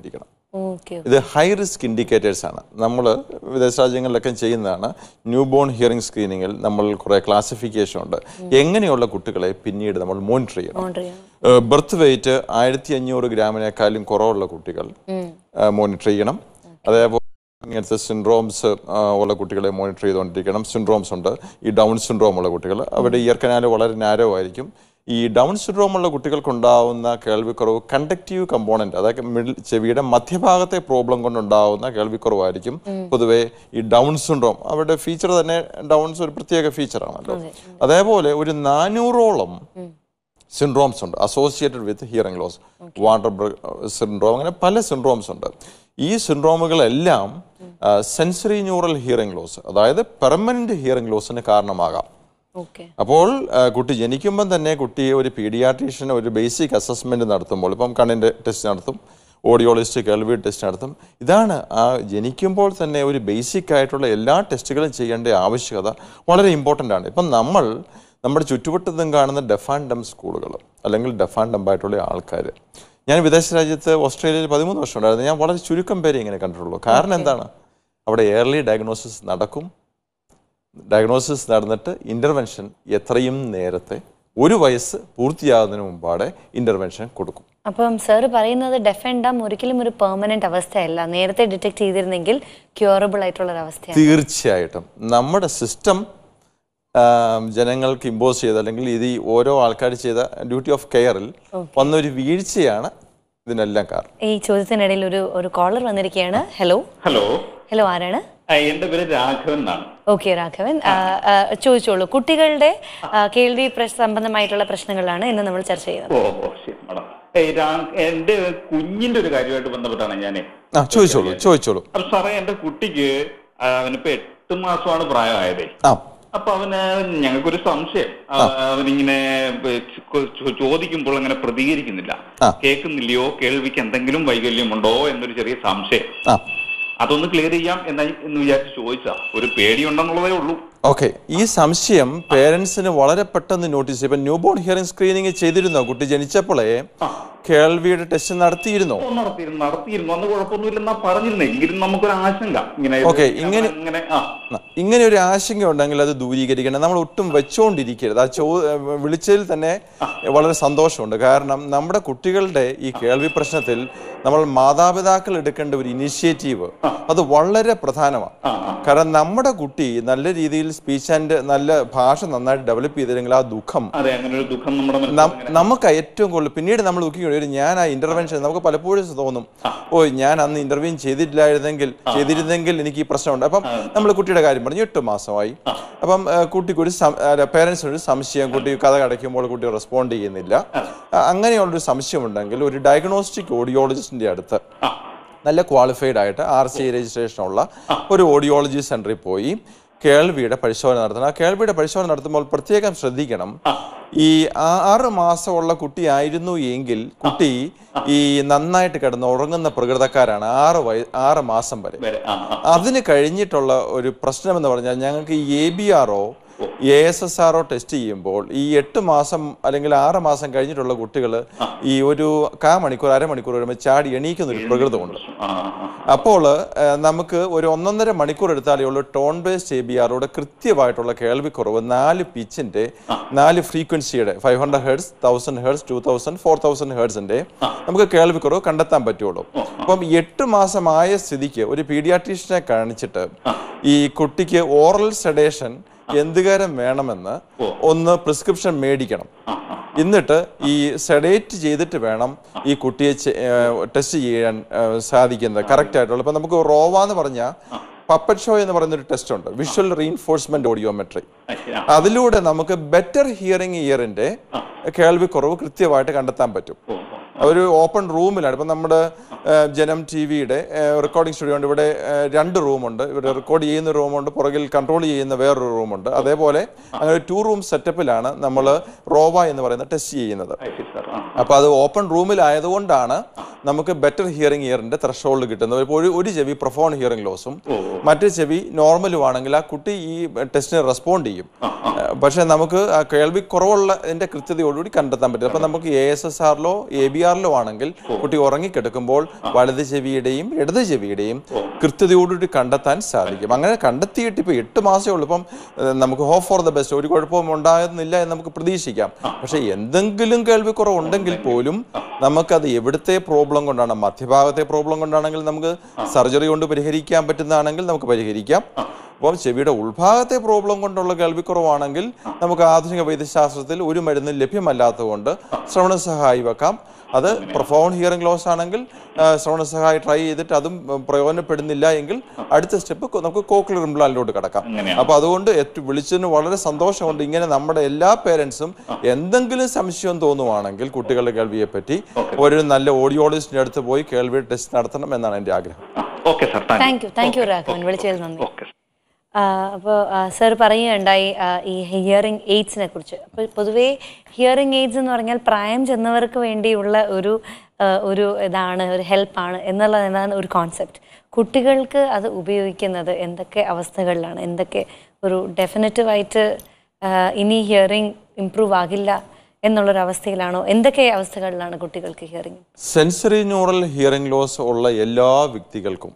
ഓക്കെ ഇത് ഹൈ റിസ്ക് ഇൻഡിക്കേറ്റേഴ്സ് ആണ് നമ്മൾ വിദേശ രാജ്യങ്ങളിലൊക്കെ ചെയ്യുന്നതാണ് ന്യൂ ബോൺ ഹിയറിംഗ് സ്ക്രീനിങ്ങിൽ നമ്മൾ കുറേ ക്ലാസിഫിക്കേഷൻ ഉണ്ട് എങ്ങനെയുള്ള കുട്ടികളെ പിന്നീട് നമ്മൾ മോണിറ്റർ ചെയ്യണം ഓർഡർ ചെയ്യണം ബർത്ത് വെയിറ്റ് ആയിരത്തി അഞ്ഞൂറ് ഗ്രാമിനേക്കാളും കുറവുള്ള കുട്ടികൾ മോണിറ്റർ ചെയ്യണം അതേപോലെ ഇങ്ങനത്തെ സിൻഡ്രോംസ് ഉള്ള കുട്ടികളെ മോണിറ്റർ ചെയ്തുകൊണ്ടിരിക്കണം സിൻഡ്രോംസ് ഉണ്ട് ഈ ഡൗൺ സിൻഡ്രോം ഉള്ള കുട്ടികൾ അവരുടെ ഇയർ കനാൽ വളരെ നാരോ ആയിരിക്കും ഈ ഡൗൺ സിൻഡ്രോം ഉള്ള കുട്ടികൾക്കുണ്ടാവുന്ന കേൾവിക്കുറവ് കണ്ടക്റ്റീവ് കമ്പോണന്റ് അതായത് മിഡിൽ ചെവിയുടെ മധ്യഭാഗത്തെ പ്രോബ്ലം കൊണ്ടുണ്ടാവുന്ന കേൾവിക്കുറവായിരിക്കും പൊതുവേ ഈ ഡൗൺ സിൻഡ്രോം അവരുടെ ഫീച്ചർ തന്നെ ഡൗൺസ് ഒരു പ്രത്യേക ഫീച്ചറാണല്ലോ അതേപോലെ ഒരു നാനൂറോളം സിൻഡ്രോംസ് ഉണ്ട് associated with hearing loss water syndrome അങ്ങനെ പല സിൻഡ്രോംസ് ഉണ്ട് ഈ സിൻഡ്രോമുകളെല്ലാം സെൻസറി ന്യൂറൽ ഹിയറിംഗ് ലോസ് അതായത് പെർമനന്റ് ഹിയറിംഗ് ലോസിന് കാരണമാകാം ഓക്കെ അപ്പോൾ ആ, കുട്ടി ജനിക്കുമ്പം തന്നെ കുട്ടിയെ ഒരു പീഡിയാട്രീഷ്യൻ ഒരു ബേസിക് അസസ്മെന്റ് നടത്തുമ്പോൾ ഇപ്പം കണ്ണിൻ്റെ ടെസ്റ്റ് നടത്തും ഓഡിയോളജിസ്റ്റ് കേൾവി ടെസ്റ്റ് നടത്തും ഇതാണ് ആ ജനിക്കുമ്പോൾ തന്നെ ഒരു ബേസിക് ആയിട്ടുള്ള എല്ലാ ടെസ്റ്റുകളും ചെയ്യേണ്ട ആവശ്യകത വളരെ ഇമ്പോർട്ടൻ്റ് ആണ് ഇപ്പം നമ്മൾ നമ്മുടെ ചുറ്റുവട്ടത്തും കാണുന്ന ഡെഫ് ആൻഡ് ഡം സ്കൂളുകൾ അല്ലെങ്കിൽ ഡെഫ് ആൻഡ് ഡംബ് ആയിട്ടുള്ള ആൾക്കാർ ഞാൻ വിദേശ രാജ്യത്ത് ഓസ്ട്രേലിയയിൽ പതിമൂന്ന് വർഷം ഉണ്ടായിരുന്നു ഞാൻ വളരെ ചുരുക്കം പേരെ ഇങ്ങനെ കണ്ടിട്ടുള്ളൂ കാരണം എന്താണ് അവിടെ എയർലി ഡയഗ്നോസിസ് നടക്കും ഡയഗ്നോസിസ് നടന്നിട്ട് ഇൻ്റർവെൻഷൻ എത്രയും നേരത്തെ ഒരു വയസ്സ് പൂർത്തിയാകുന്നതിന് മുമ്പാടെ ഇൻ്റർവെൻഷൻ കൊടുക്കും അപ്പം സാർ പറയുന്നത് ഡെഫ് ആൻഡ് ഡം ഒരിക്കലും ഒരു പെർമനന്റ് അവസ്ഥയല്ല നേരത്തെ ഡിറ്റക്ട് ചെയ്തിരുന്നെങ്കിൽ ക്യൂറബിൾ ആയിട്ടുള്ള ഒരു അവസ്ഥയാണ് തീർച്ചയായിട്ടും നമ്മുടെ സിസ്റ്റം ജനങ്ങൾക്ക് ഇമ്പോസ് ചെയ്ത അല്ലെങ്കിൽ ഇത് ഈ ഓരോ ആൾക്കാർ ചെയ്ത ഡ്യൂട്ടി ഓഫ് കെയറിൽ വന്നൊരു വീഴ്ചയാണ് ഇതിനെല്ലാം കാരണം ഈ ചോദ്യത്തിനിടയിൽ ഒരു ഒരു കോളർ വന്നിരിക്കുകയാണ് ഹലോ ഹലോ ഹലോ ആരാണ് ആ, എന്റെ പേര് രാഘവൻ എന്നാണ് ഓക്കെ രാഘവൻ ആ, ആ, ചോദിച്ചോളൂ കുട്ടികളുടെ ആ, കേൾവി പ്രശ് സംബന്ധമായിട്ടുള്ള പ്രശ്നങ്ങളാണ് ഇന്ന് നമ്മൾ ചർച്ച ചെയ്യുന്നത് ഓ ഓ ശരി മാഡം ഏയ് രാ- എന്റെ കുഞ്ഞിന്റെ ഒരു കാര്യമായിട്ട് ബന്ധപ്പെട്ടാണ് ഞാനേ ആ ചോദിച്ചോളൂ ചോദിച്ചോളൂ അപ്പൊ സാറേ എന്റെ കുട്ടിക്ക് ആ, അവനിപ്പോ എട്ട് മാസമാണ് പ്രായമായതേ ആ അപ്പൊ അവന് ഞങ്ങൾക്കൊരു സംശയം ആ, അവനിങ്ങനെ ചോ- ചോ- ചോദിക്കുമ്പോൾ അങ്ങനെ പ്രതികരിക്കുന്നില്ല ആ. കേൾക്കുന്നില്ലയോ കേൾവിക്ക് എന്തെങ്കിലും വൈകല്യമുണ്ടോ എന്നൊരു ചെറിയ സംശയം ആ അതൊന്ന് ക്ലിയർ ചെയ്യാം എന്നായി എന്ന് വിചാരിച്ച് ചോദിച്ചാ ഒരു പേടിയുണ്ടെന്നുള്ളതേ ഉള്ളൂ ഓക്കെ ഈ സംശയം പേരൻസിന് വളരെ പെട്ടെന്ന് നോട്ടീസ് ചെയ്യും ഇപ്പം ന്യൂ ബോൺ ഹിയറിംഗ് സ്ക്രീനിങ് ചെയ്തിരുന്നോ കുട്ടി ജനിച്ചപ്പോഴേ കേൾവിയുടെ ടെസ്റ്റ് നടത്തിയിരുന്നോ ഓ, നടത്തിയിരുന്നു നടത്തിയിരുന്നു അന്ന് കുഴപ്പമൊന്നുമില്ലെന്നാ പറഞ്ഞിരുന്നേ എങ്കിലും നമുക്കൊരു ആശങ്ക ഇങ്ങനെ ഇത് Okay, ഇങ്ങനെ- ഇങ്ങനെ ആ ന- ഇങ്ങനെ ഒരു ആശങ്ക ഉണ്ടെങ്കിൽ അത് ദൂരീകരിക്കണം നമ്മൾ ഒട്ടും വെച്ചുകൊണ്ടിരിക്കരുത് ആ ചോ വിളിച്ചതിൽ തന്നെ വളരെ സന്തോഷമുണ്ട് കാരണം നമ്മുടെ കുട്ടികളുടെ ഈ കേൾവി പ്രശ്നത്തിൽ നമ്മൾ മാതാപിതാക്കൾ എടുക്കേണ്ട ഒരു ഇനിഷ്യേറ്റീവ് അത് വളരെ പ്രധാനമാണ് കാരണം നമ്മുടെ കുട്ടി നല്ല രീതിയിൽ സ്പീച്ച് ആൻഡ് നല്ല ഭാഷ നന്നായിട്ട് ഡെവലപ്പ് ചെയ്തില്ലെങ്കിൽ ആ ദുഃഖം അതെ അങ്ങനെ ഒരു ദുഃഖം നമ്മുടെ മനസ്സിൽ നം- നമുക്ക് ഏറ്റവും കൂടുതൽ പിന്നീട് നമ്മൾ ദുഃഖിക്കും ഒരു ഞാൻ ആ ഇന്റർവെൻഷൻ നമുക്ക് പലപ്പോഴും തോന്നും ഓ ഞാൻ അന്ന് ഇന്റർവ്യൂ ചെയ്തിട്ടില്ലായിരുന്നെങ്കിൽ ചെയ്തിരുന്നെങ്കിൽ എനിക്ക് ഈ പ്രശ്നമുണ്ട് അപ്പം നമ്മൾ കുട്ടിയുടെ കാര്യം പറഞ്ഞു എട്ട് മാസമായി അപ്പം ആ, കുട്ടിക്ക് ഒരു പേരൻസിന് ഒരു സംശയം കുട്ടി കഥ കടയ്ക്കുമ്പോൾ കുട്ടി റെസ്പോണ്ട് ചെയ്യുന്നില്ല ആ, അങ്ങനെയുള്ളൊരു സംശയമുണ്ടെങ്കിൽ ഒരു ഡയഗ്നോസ്റ്റിക് ഓഡിയോളജിസ്റ്റിന്റെ അടുത്ത് ആ നല്ല ക്വാളിഫൈഡ് ആയിട്ട് ആർ സി രജിസ്ട്രേഷൻ ഉള്ള ഒരു ഓഡിയോളജി സെന്ററിൽ പോയി കേൾവിയുടെ പരിശോധന നടത്തണം ആ കേൾവിയുടെ പരിശോധന നടത്തുമ്പോൾ പ്രത്യേകം ശ്രദ്ധിക്കണം ഈ ആ- ആറ് മാസമുള്ള കുട്ടിയായിരുന്നു എങ്കിൽ കുട്ടി ഈ നന്നായിട്ട് കിടന്ന് ഉറങ്ങുന്ന പ്രകൃതക്കാരാണ് ആറ് വയ ആറ് മാസം വരെ വരെ ആ ആ അതിന് കഴിഞ്ഞിട്ടുള്ള ഒരു പ്രശ്നം എന്ന് പറഞ്ഞാൽ ഞങ്ങൾക്ക് ഈ A B R O A S S R O test ചെയ്യുമ്പോൾ ഈ എട്ട് മാസം അല്ലെങ്കിൽ ആറ് മാസം കഴിഞ്ഞിട്ടുള്ള കുട്ടികൾ ഈ ഒരു കാ മണിക്കൂർ അരമണിക്കൂർ വരുമ്പോൾ ചാടി എണീക്കുന്ന ഒരു പ്രകൃതമുണ്ട് ആ ആ അപ്പോൾ ഏഹ്, നമുക്ക് ഒരു ഒന്നൊന്നര മണിക്കൂർ എടുത്താലേ ഉള്ളൂ ടോൺ ബേസ്ഡ് എ ബി ആറോടെ കൃത്യമായിട്ടുള്ള കേൾവിക്കുറവ് നാല് പിച്ചിന്റെ നാല് ഫ്രീക്വൻസിയുടെ five hundred hertz thousand hertz two thousand four thousand ഹേർട്സിന്റെ നമുക്ക് കേൾവിക്കുറവ് കണ്ടെത്താൻ പറ്റുള്ളൂ അപ്പം എട്ട് മാസമായ സ്ഥിതിക്ക് ഒരു പീഡിയാട്രീഷ്യനെ കാണിച്ചിട്ട് ഈ കുട്ടിക്ക് ഓറൽ സെഡേഷൻ എന്തുകാരം വേണമെന്ന് ഒന്ന് പ്രിസ്ക്രിപ്ഷൻ മേടിക്കണം എന്നിട്ട് ഈ സെഡേറ്റ് ചെയ്തിട്ട് വേണം ഈ കുട്ടിയെ ടെസ്റ്റ് ചെയ്യാൻ ഏഹ്, സാധിക്കുന്നത് കറക്റ്റ് ആയിട്ടുള്ള ഇപ്പൊ നമുക്ക് റോവ എന്ന് പറഞ്ഞാൽ പപ്പറ്റ് ഷോ എന്ന് പറയുന്ന ഒരു ടെസ്റ്റ് ഉണ്ട് വിഷ്വൽ റീഇൻഫോഴ്സ്മെന്റ് ഓഡിയോമെട്രി ആ, ശരി. ആ. അതിലൂടെ നമുക്ക് ബെറ്റർ ഹിയറിംഗ് ഇയറിന്റെ കേൾവിക്കുറവ് കൃത്യമായിട്ട് കണ്ടെത്താൻ പറ്റും ഒരു ഓപ്പൺ റൂമിലാണ് ഇപ്പം നമ്മുടെ ഏഹ്, ജനം ടി വിയുടെ റെക്കോർഡിംഗ് സ്റ്റുഡിയോ ഉണ്ട് ഇവിടെ ഏഹ്, രണ്ട് റൂമുണ്ട് ഇവിടെ റെക്കോർഡ് ചെയ്യുന്ന റൂമുണ്ട് പുറകിൽ കൺട്രോൾ ചെയ്യുന്ന വേറൊരു റൂമുണ്ട് അതേപോലെ അങ്ങനെ ടു റൂം സെറ്റപ്പിലാണ് നമ്മൾ റോവ എന്ന് പറയുന്ന ടെസ്റ്റ് ചെയ്യുന്നത് ആ, ശരി സാർ ആ അപ്പോൾ അത് ഓപ്പൺ റൂമിലായതുകൊണ്ടാണ് നമുക്ക് ബെറ്റർ ഹിയറിംഗ് ഇയറിന്റെ ത്രഷോൾഡ് കിട്ടുന്നത് ഇപ്പോൾ ഒരു ഒരു ചെവി പ്രൊഫോൺ ഹിയറിംഗ് ലോസും മറ്റു ചെവി നോർമലും ആണെങ്കിൽ ആ കുട്ടി ഈ ടെസ്റ്റിന് റെസ്പോണ്ട് ചെയ്യും പക്ഷേ നമുക്ക് ആ കേൾവി കുറവുള്ള ഇതിന്റെ കൃത്യതയോടുകൂടി കണ്ടെത്താൻ പറ്റും അപ്പോൾ നമുക്ക് എ എസ് എസ് ആറിലോ എ ബി ആറിലോ ആണെങ്കിൽ കുട്ടി ഉറങ്ങിക്കിടക്കുമ്പോൾ വലത് ചെവിയുടെയും ഇടത് ചെവിയുടെയും കൃത്യതയോടുകൂടി കണ്ടെത്താൻ സാധിക്കും അങ്ങനെ കണ്ടെത്തിയിട്ട് ഇപ്പോൾ എട്ട് മാസമേ ഉള്ളൂ ഇപ്പം ഏഹ്, നമുക്ക് ഹോപ്പ് ഫോർ ദ ബെസ്റ്റ് ഒരു കുഴപ്പവും ഉണ്ടാകുന്നില്ല എന്ന് നമുക്ക് പ്രതീക്ഷിക്കാം പക്ഷേ എന്തെങ്കിലും കേൾവിക്കുറവുണ്ടെങ്കിൽ പോലും നമുക്കത് എവിടുത്തെ പ്രോബ്ലം കൊണ്ടാണ് മധ്യഭാഗത്തെ പ്രോബ്ലം കൊണ്ടാണെങ്കിൽ നമുക്ക് സർജറി കൊണ്ട് പരിഹരിക്കാൻ പറ്റുന്നതാണെങ്കിൽ നമുക്ക് പരിഹരിക്കാം അപ്പോൾ ചെവിയുടെ ഉൾഭാഗത്തെ പ്രോബ്ലം കൊണ്ടുള്ള കേൾവിക്കുറവാണെങ്കിൽ നമുക്ക് ആധുനിക വൈദ്യശാസ്ത്രത്തിൽ ഒരു മരുന്നും ലഭ്യമല്ലാത്തതുകൊണ്ട് ശ്രവണ സഹായി വെക്കാം അത് പ്രൊഫൗണ്ട് ഹിയറിംഗ് ലോസ് ആണെങ്കിൽ ആ, ശ്രവണ സഹായി ട്രൈ ചെയ്തിട്ട് അതും ഉം, പ്രയോജനപ്പെടുന്നില്ല എങ്കിൽ അടുത്ത സ്റ്റെപ്പ് നമുക്ക് കോക്ലിയർ ഇംപ്ലാന്റിലോട്ട് കിടക്കാം അങ്ങനെയാണ്. അപ്പൊ അതുകൊണ്ട് ഏറ്റവും വിളിച്ചതിന് വളരെ സന്തോഷമുണ്ട് ഇങ്ങനെ നമ്മുടെ എല്ലാ പേരൻസും എന്തെങ്കിലും സംശയം തോന്നുവാണെങ്കിൽ കുട്ടികളുടെ കേൾവിയെ പറ്റി ഒരു നല്ല ഓഡിയോളജിസ്റ്റിന്റെ അടുത്ത് പോയി കേൾവി ടെസ്റ്റ് നടത്തണം എന്നാണ് എൻ്റെ ആഗ്രഹം okay sir thank you thank you Raghavan വിളിച്ചതിൽ നന്ദി ഓക്കെ അപ്പോൾ സർ പറയുകയുണ്ടായി ആ, ഈ ഹിയറിംഗ് എയ്ഡ്സിനെ കുറിച്ച് അപ്പോൾ പൊതുവേ ഹിയറിംഗ് എയ്ഡ്സ് എന്ന് പറഞ്ഞാൽ പ്രായം ചെന്നവർക്ക് വേണ്ടിയുള്ള ഒരു ആ, ഒരു ഇതാണ് ഒരു ഹെൽപ്പാണ് എന്നുള്ളത് എന്നാണ് ഒരു കോൺസെപ്റ്റ് കുട്ടികൾക്ക് അത് ഉപയോഗിക്കുന്നത് എന്തൊക്കെ അവസ്ഥകളിലാണ് എന്തൊക്കെ ഒരു ഡെഫിനറ്റീവായിട്ട് ഇനി ഹിയറിംഗ് ഇമ്പ്രൂവ് ആകില്ല എന്നുള്ളൊരു അവസ്ഥയിലാണോ എന്തൊക്കെ അവസ്ഥകളിലാണ് കുട്ടികൾക്ക് hearing sensory neural hearing loss ഉള്ള എല്ലാ വ്യക്തികൾക്കും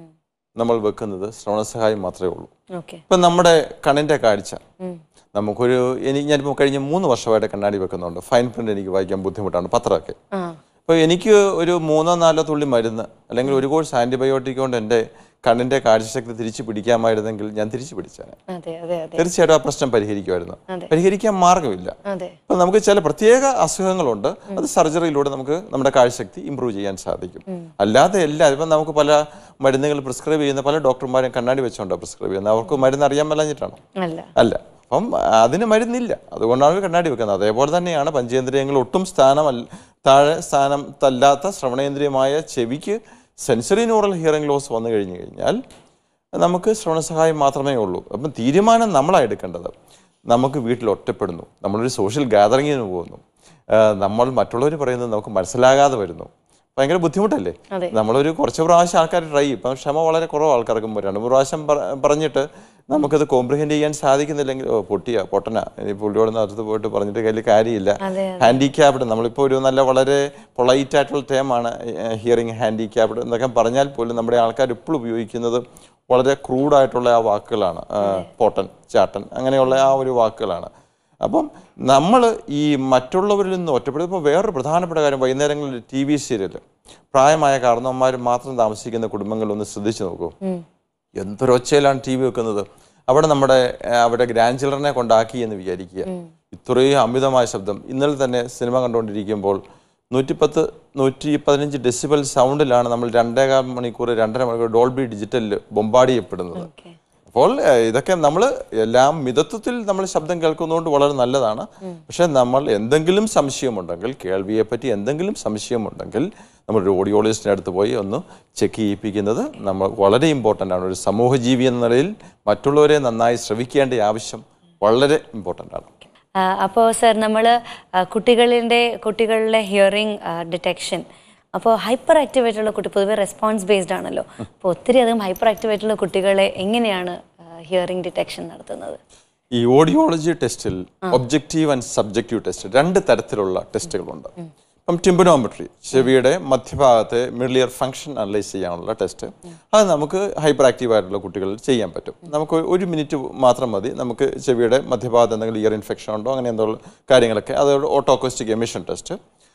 നമ്മൾ വെക്കുന്നത് ശ്രവണ സഹായം മാത്രമേ ഉള്ളൂ ഓക്കെ ഇപ്പം നമ്മുടെ കണ്ണിൻ്റെ കാഴ്ച നമുക്കൊരു എനിക്ക് ഞാനിപ്പോൾ കഴിഞ്ഞ മൂന്ന് വർഷമായിട്ട് കണ്ണാടി വെക്കുന്നുണ്ട് ഫൈൻ പ്രിന്റ് എനിക്ക് വായിക്കാൻ ബുദ്ധിമുട്ടാണ് പത്രമൊക്കെ ആ അപ്പോൾ എനിക്ക് ഒരു മൂന്നോ നാലോ തുള്ളി മരുന്ന് അല്ലെങ്കിൽ ഒരു കോഴ്സ് ആൻറ്റിബയോട്ടിക് കൊണ്ട് എൻ്റെ കണ്ണിൻ്റെ കാഴ്ചശക്തി തിരിച്ചു പിടിക്കാമായിരുന്നെങ്കിൽ ഞാൻ തിരിച്ചു പിടിച്ചേനെ അതെ അതെ അതെ തീർച്ചയായിട്ടും ആ പ്രശ്നം പരിഹരിക്കുമായിരുന്നു അതെ. പരിഹരിക്കാൻ മാർഗമില്ല അതെ അപ്പം നമുക്ക് ചില പ്രത്യേക അസുഖങ്ങളുണ്ട് അത് സർജറിയിലൂടെ നമുക്ക് നമ്മുടെ കാഴ്ചശക്തി ഇമ്പ്രൂവ് ചെയ്യാൻ സാധിക്കും അല്ലാതെ എല്ലാ ഇപ്പം നമുക്ക് പല മരുന്നുകൾ പ്രിസ്ക്രൈബ് ചെയ്യുന്ന പല ഡോക്ടർമാരും കണ്ണാടി വെച്ചുകൊണ്ടോ പ്രിസ്ക്രൈബ് ചെയ്യുന്നത് അവർക്ക് മരുന്ന് അറിയാൻ മേലാഞ്ഞിട്ടാണോ അല്ല അല്ല അപ്പം അതിന് മരുന്നില്ല അതുകൊണ്ടാണ് അവർ കണ്ണാടി വെക്കുന്നത് അതേപോലെ തന്നെയാണ് പഞ്ചേന്ദ്രിയങ്ങൾ ഒട്ടും സ്ഥാനമല്ല താഴെ സ്ഥാനം തല്ലാത്ത ശ്രവണേന്ദ്രിയമായ ചെവിക്ക് സെൻസറി ന്യൂറൽ ഹിയറിംഗ് ലോസ് വന്നു കഴിഞ്ഞു കഴിഞ്ഞാൽ നമുക്ക് ശ്രവണ സഹായം മാത്രമേ ഉള്ളൂ അപ്പം തീരുമാനം നമ്മളാണ് എടുക്കേണ്ടത് നമുക്ക് വീട്ടിൽ ഒറ്റപ്പെടുന്നു നമ്മളൊരു സോഷ്യൽ ഗാദറിങ്ങിന് പോകുന്നു ആ, നമ്മൾ മറ്റുള്ളവർ പറയുന്നത് നമുക്ക് മനസ്സിലാകാതെ വരുന്നു ഭയങ്കര ബുദ്ധിമുട്ടല്ലേ അതെ. നമ്മളൊരു കുറച്ച് പ്രാവശ്യം ആൾക്കാർ ട്രൈ ചെയ്യും ഇപ്പം ക്ഷമ വളരെ കുറവ് ആൾക്കാർക്കും രണ്ട് മൂന്ന് പ്രാവശ്യം പറ- പറഞ്ഞിട്ട് നമുക്കത് കോംപ്രിഹെൻഡ് ചെയ്യാൻ സാധിക്കുന്നില്ലെങ്കിൽ ഓ പൊട്ടിയ പൊട്ടന ഇനി പുള്ളിയോട് അടുത്ത് പോയിട്ട് പറഞ്ഞിട്ട് കയ്യിൽ കാര്യമില്ല അതെ, ഹാൻഡിക്യാപ്ഡ് നമ്മളിപ്പോൾ ഒരു നല്ല വളരെ പൊളൈറ്റ് ആയിട്ടുള്ള ടേമാണ് ഹിയറിംഗ് ഹാൻഡിക്യാപ്ഡ് എന്നൊക്കെ പറഞ്ഞാൽ പോലും നമ്മുടെ ആൾക്കാർ ഇപ്പോഴും ഉപയോഗിക്കുന്നത് വളരെ ക്രൂഡായിട്ടുള്ള ആ വാക്കുകളാണ് ആ, പൊട്ടൻ ചാട്ടൻ അങ്ങനെയുള്ള ആ ഒരു വാക്കുകളാണ് അപ്പം നമ്മൾ ഈ മറ്റുള്ളവരിൽ നിന്ന് ഒറ്റപ്പെടും ഇപ്പോൾ വേറൊരു പ്രധാനപ്പെട്ട കാര്യം വൈകുന്നേരങ്ങളിൽ ടി വി സീരിയൽ പ്രായമായ കാരണവന്മാർ മാത്രം താമസിക്കുന്ന കുടുംബങ്ങളൊന്ന് ശ്രദ്ധിച്ചു നോക്കൂ എന്തൊരൊച്ചയിലാണ് ടി വി വെക്കുന്നത് അവിടെ നമ്മുടെ ആ, അവിടെ ഗ്രാൻഡ് ചിൽഡ്രനെ കൊണ്ടാക്കി എന്ന് വിചാരിക്കുക ഇത്രയും അമിതമായ ശബ്ദം ഇന്നലെ തന്നെ സിനിമ കണ്ടുകൊണ്ടിരിക്കുമ്പോൾ നൂറ്റിപ്പത്ത് നൂറ്റി പതിനഞ്ച് ഡെസിബൽ സൗണ്ടിലാണ് നമ്മൾ രണ്ടേകാൽ മണിക്കൂർ രണ്ടര മണിക്കൂർ ഡോൾബി ഡിജിറ്റലിൽ ബൊമ്പാടി ചെയ്യപ്പെടുന്നത് ഓക്കെ അപ്പോൾ ഏഹ്, ഇതൊക്കെ നമ്മൾ എല്ലാം മിതത്വത്തിൽ നമ്മൾ ശബ്ദം കേൾക്കുന്നതുകൊണ്ട് വളരെ നല്ലതാണ് പക്ഷെ നമ്മൾ എന്തെങ്കിലും സംശയമുണ്ടെങ്കിൽ കേൾവിയെ പറ്റി എന്തെങ്കിലും സംശയമുണ്ടെങ്കിൽ നമ്മൾ ഒരു ഓഡിയോളജിസ്റ്റിൻ്റെ അടുത്ത് പോയി ഒന്ന് ചെക്ക് ചെയ്യിപ്പിക്കുന്നത് നമ്മൾ വളരെ ഇമ്പോർട്ടൻ്റ് ആണ് ഒരു സമൂഹജീവി എന്ന നിലയിൽ മറ്റുള്ളവരെ നന്നായി ശ്രവിക്കേണ്ട ആവശ്യം വളരെ ഇമ്പോർട്ടൻ്റ് ആണ് അപ്പോൾ സർ നമ്മൾ കുട്ടികളിൻ്റെ കുട്ടികളിലെ ഹിയറിംഗ് ഡിറ്റക്ഷൻ അപ്പോൾ ഹൈപ്പർ ആക്റ്റീവ് ആയിട്ടുള്ള കുട്ടി പൊതുവെ റെസ്പോൺസ് ബേസ്ഡ് ആണല്ലോ അപ്പോൾ ഒത്തിരി അധികം ഹൈപ്പർ ആക്റ്റീവ് ആയിട്ടുള്ള കുട്ടികളെ എങ്ങനെയാണ് ഹിയറിംഗ് ഡിറ്റക്ഷൻ നടത്തുന്നത് ഈ ഓഡിയോളജി ടെസ്റ്റിൽ ഒബ്ജക്റ്റീവ് ആൻഡ് സബ്ജക്റ്റീവ് ടെസ്റ്റ് രണ്ട് തരത്തിലുള്ള ടെസ്റ്റുകളുണ്ട് ഇപ്പം ടിമ്പനോമെട്രി ചെവിയുടെ മധ്യഭാഗത്തെ മിഡിലിയർ ഫംഗ്ഷൻ അനലൈസ് ചെയ്യാനുള്ള ടെസ്റ്റ് അത് നമുക്ക് ഹൈപ്പർ ആക്റ്റീവ് ആയിട്ടുള്ള കുട്ടികളിൽ ചെയ്യാൻ പറ്റും നമുക്ക് ഒരു മിനിറ്റ് മാത്രം മതി നമുക്ക് ചെവിയുടെ മധ്യഭാഗത്ത് എന്തെങ്കിലും ഇയർ ഇൻഫെക്ഷൻ ഉണ്ടോ അങ്ങനെ എന്നുള്ള കാര്യങ്ങളൊക്കെ അത് otoacoustic emission test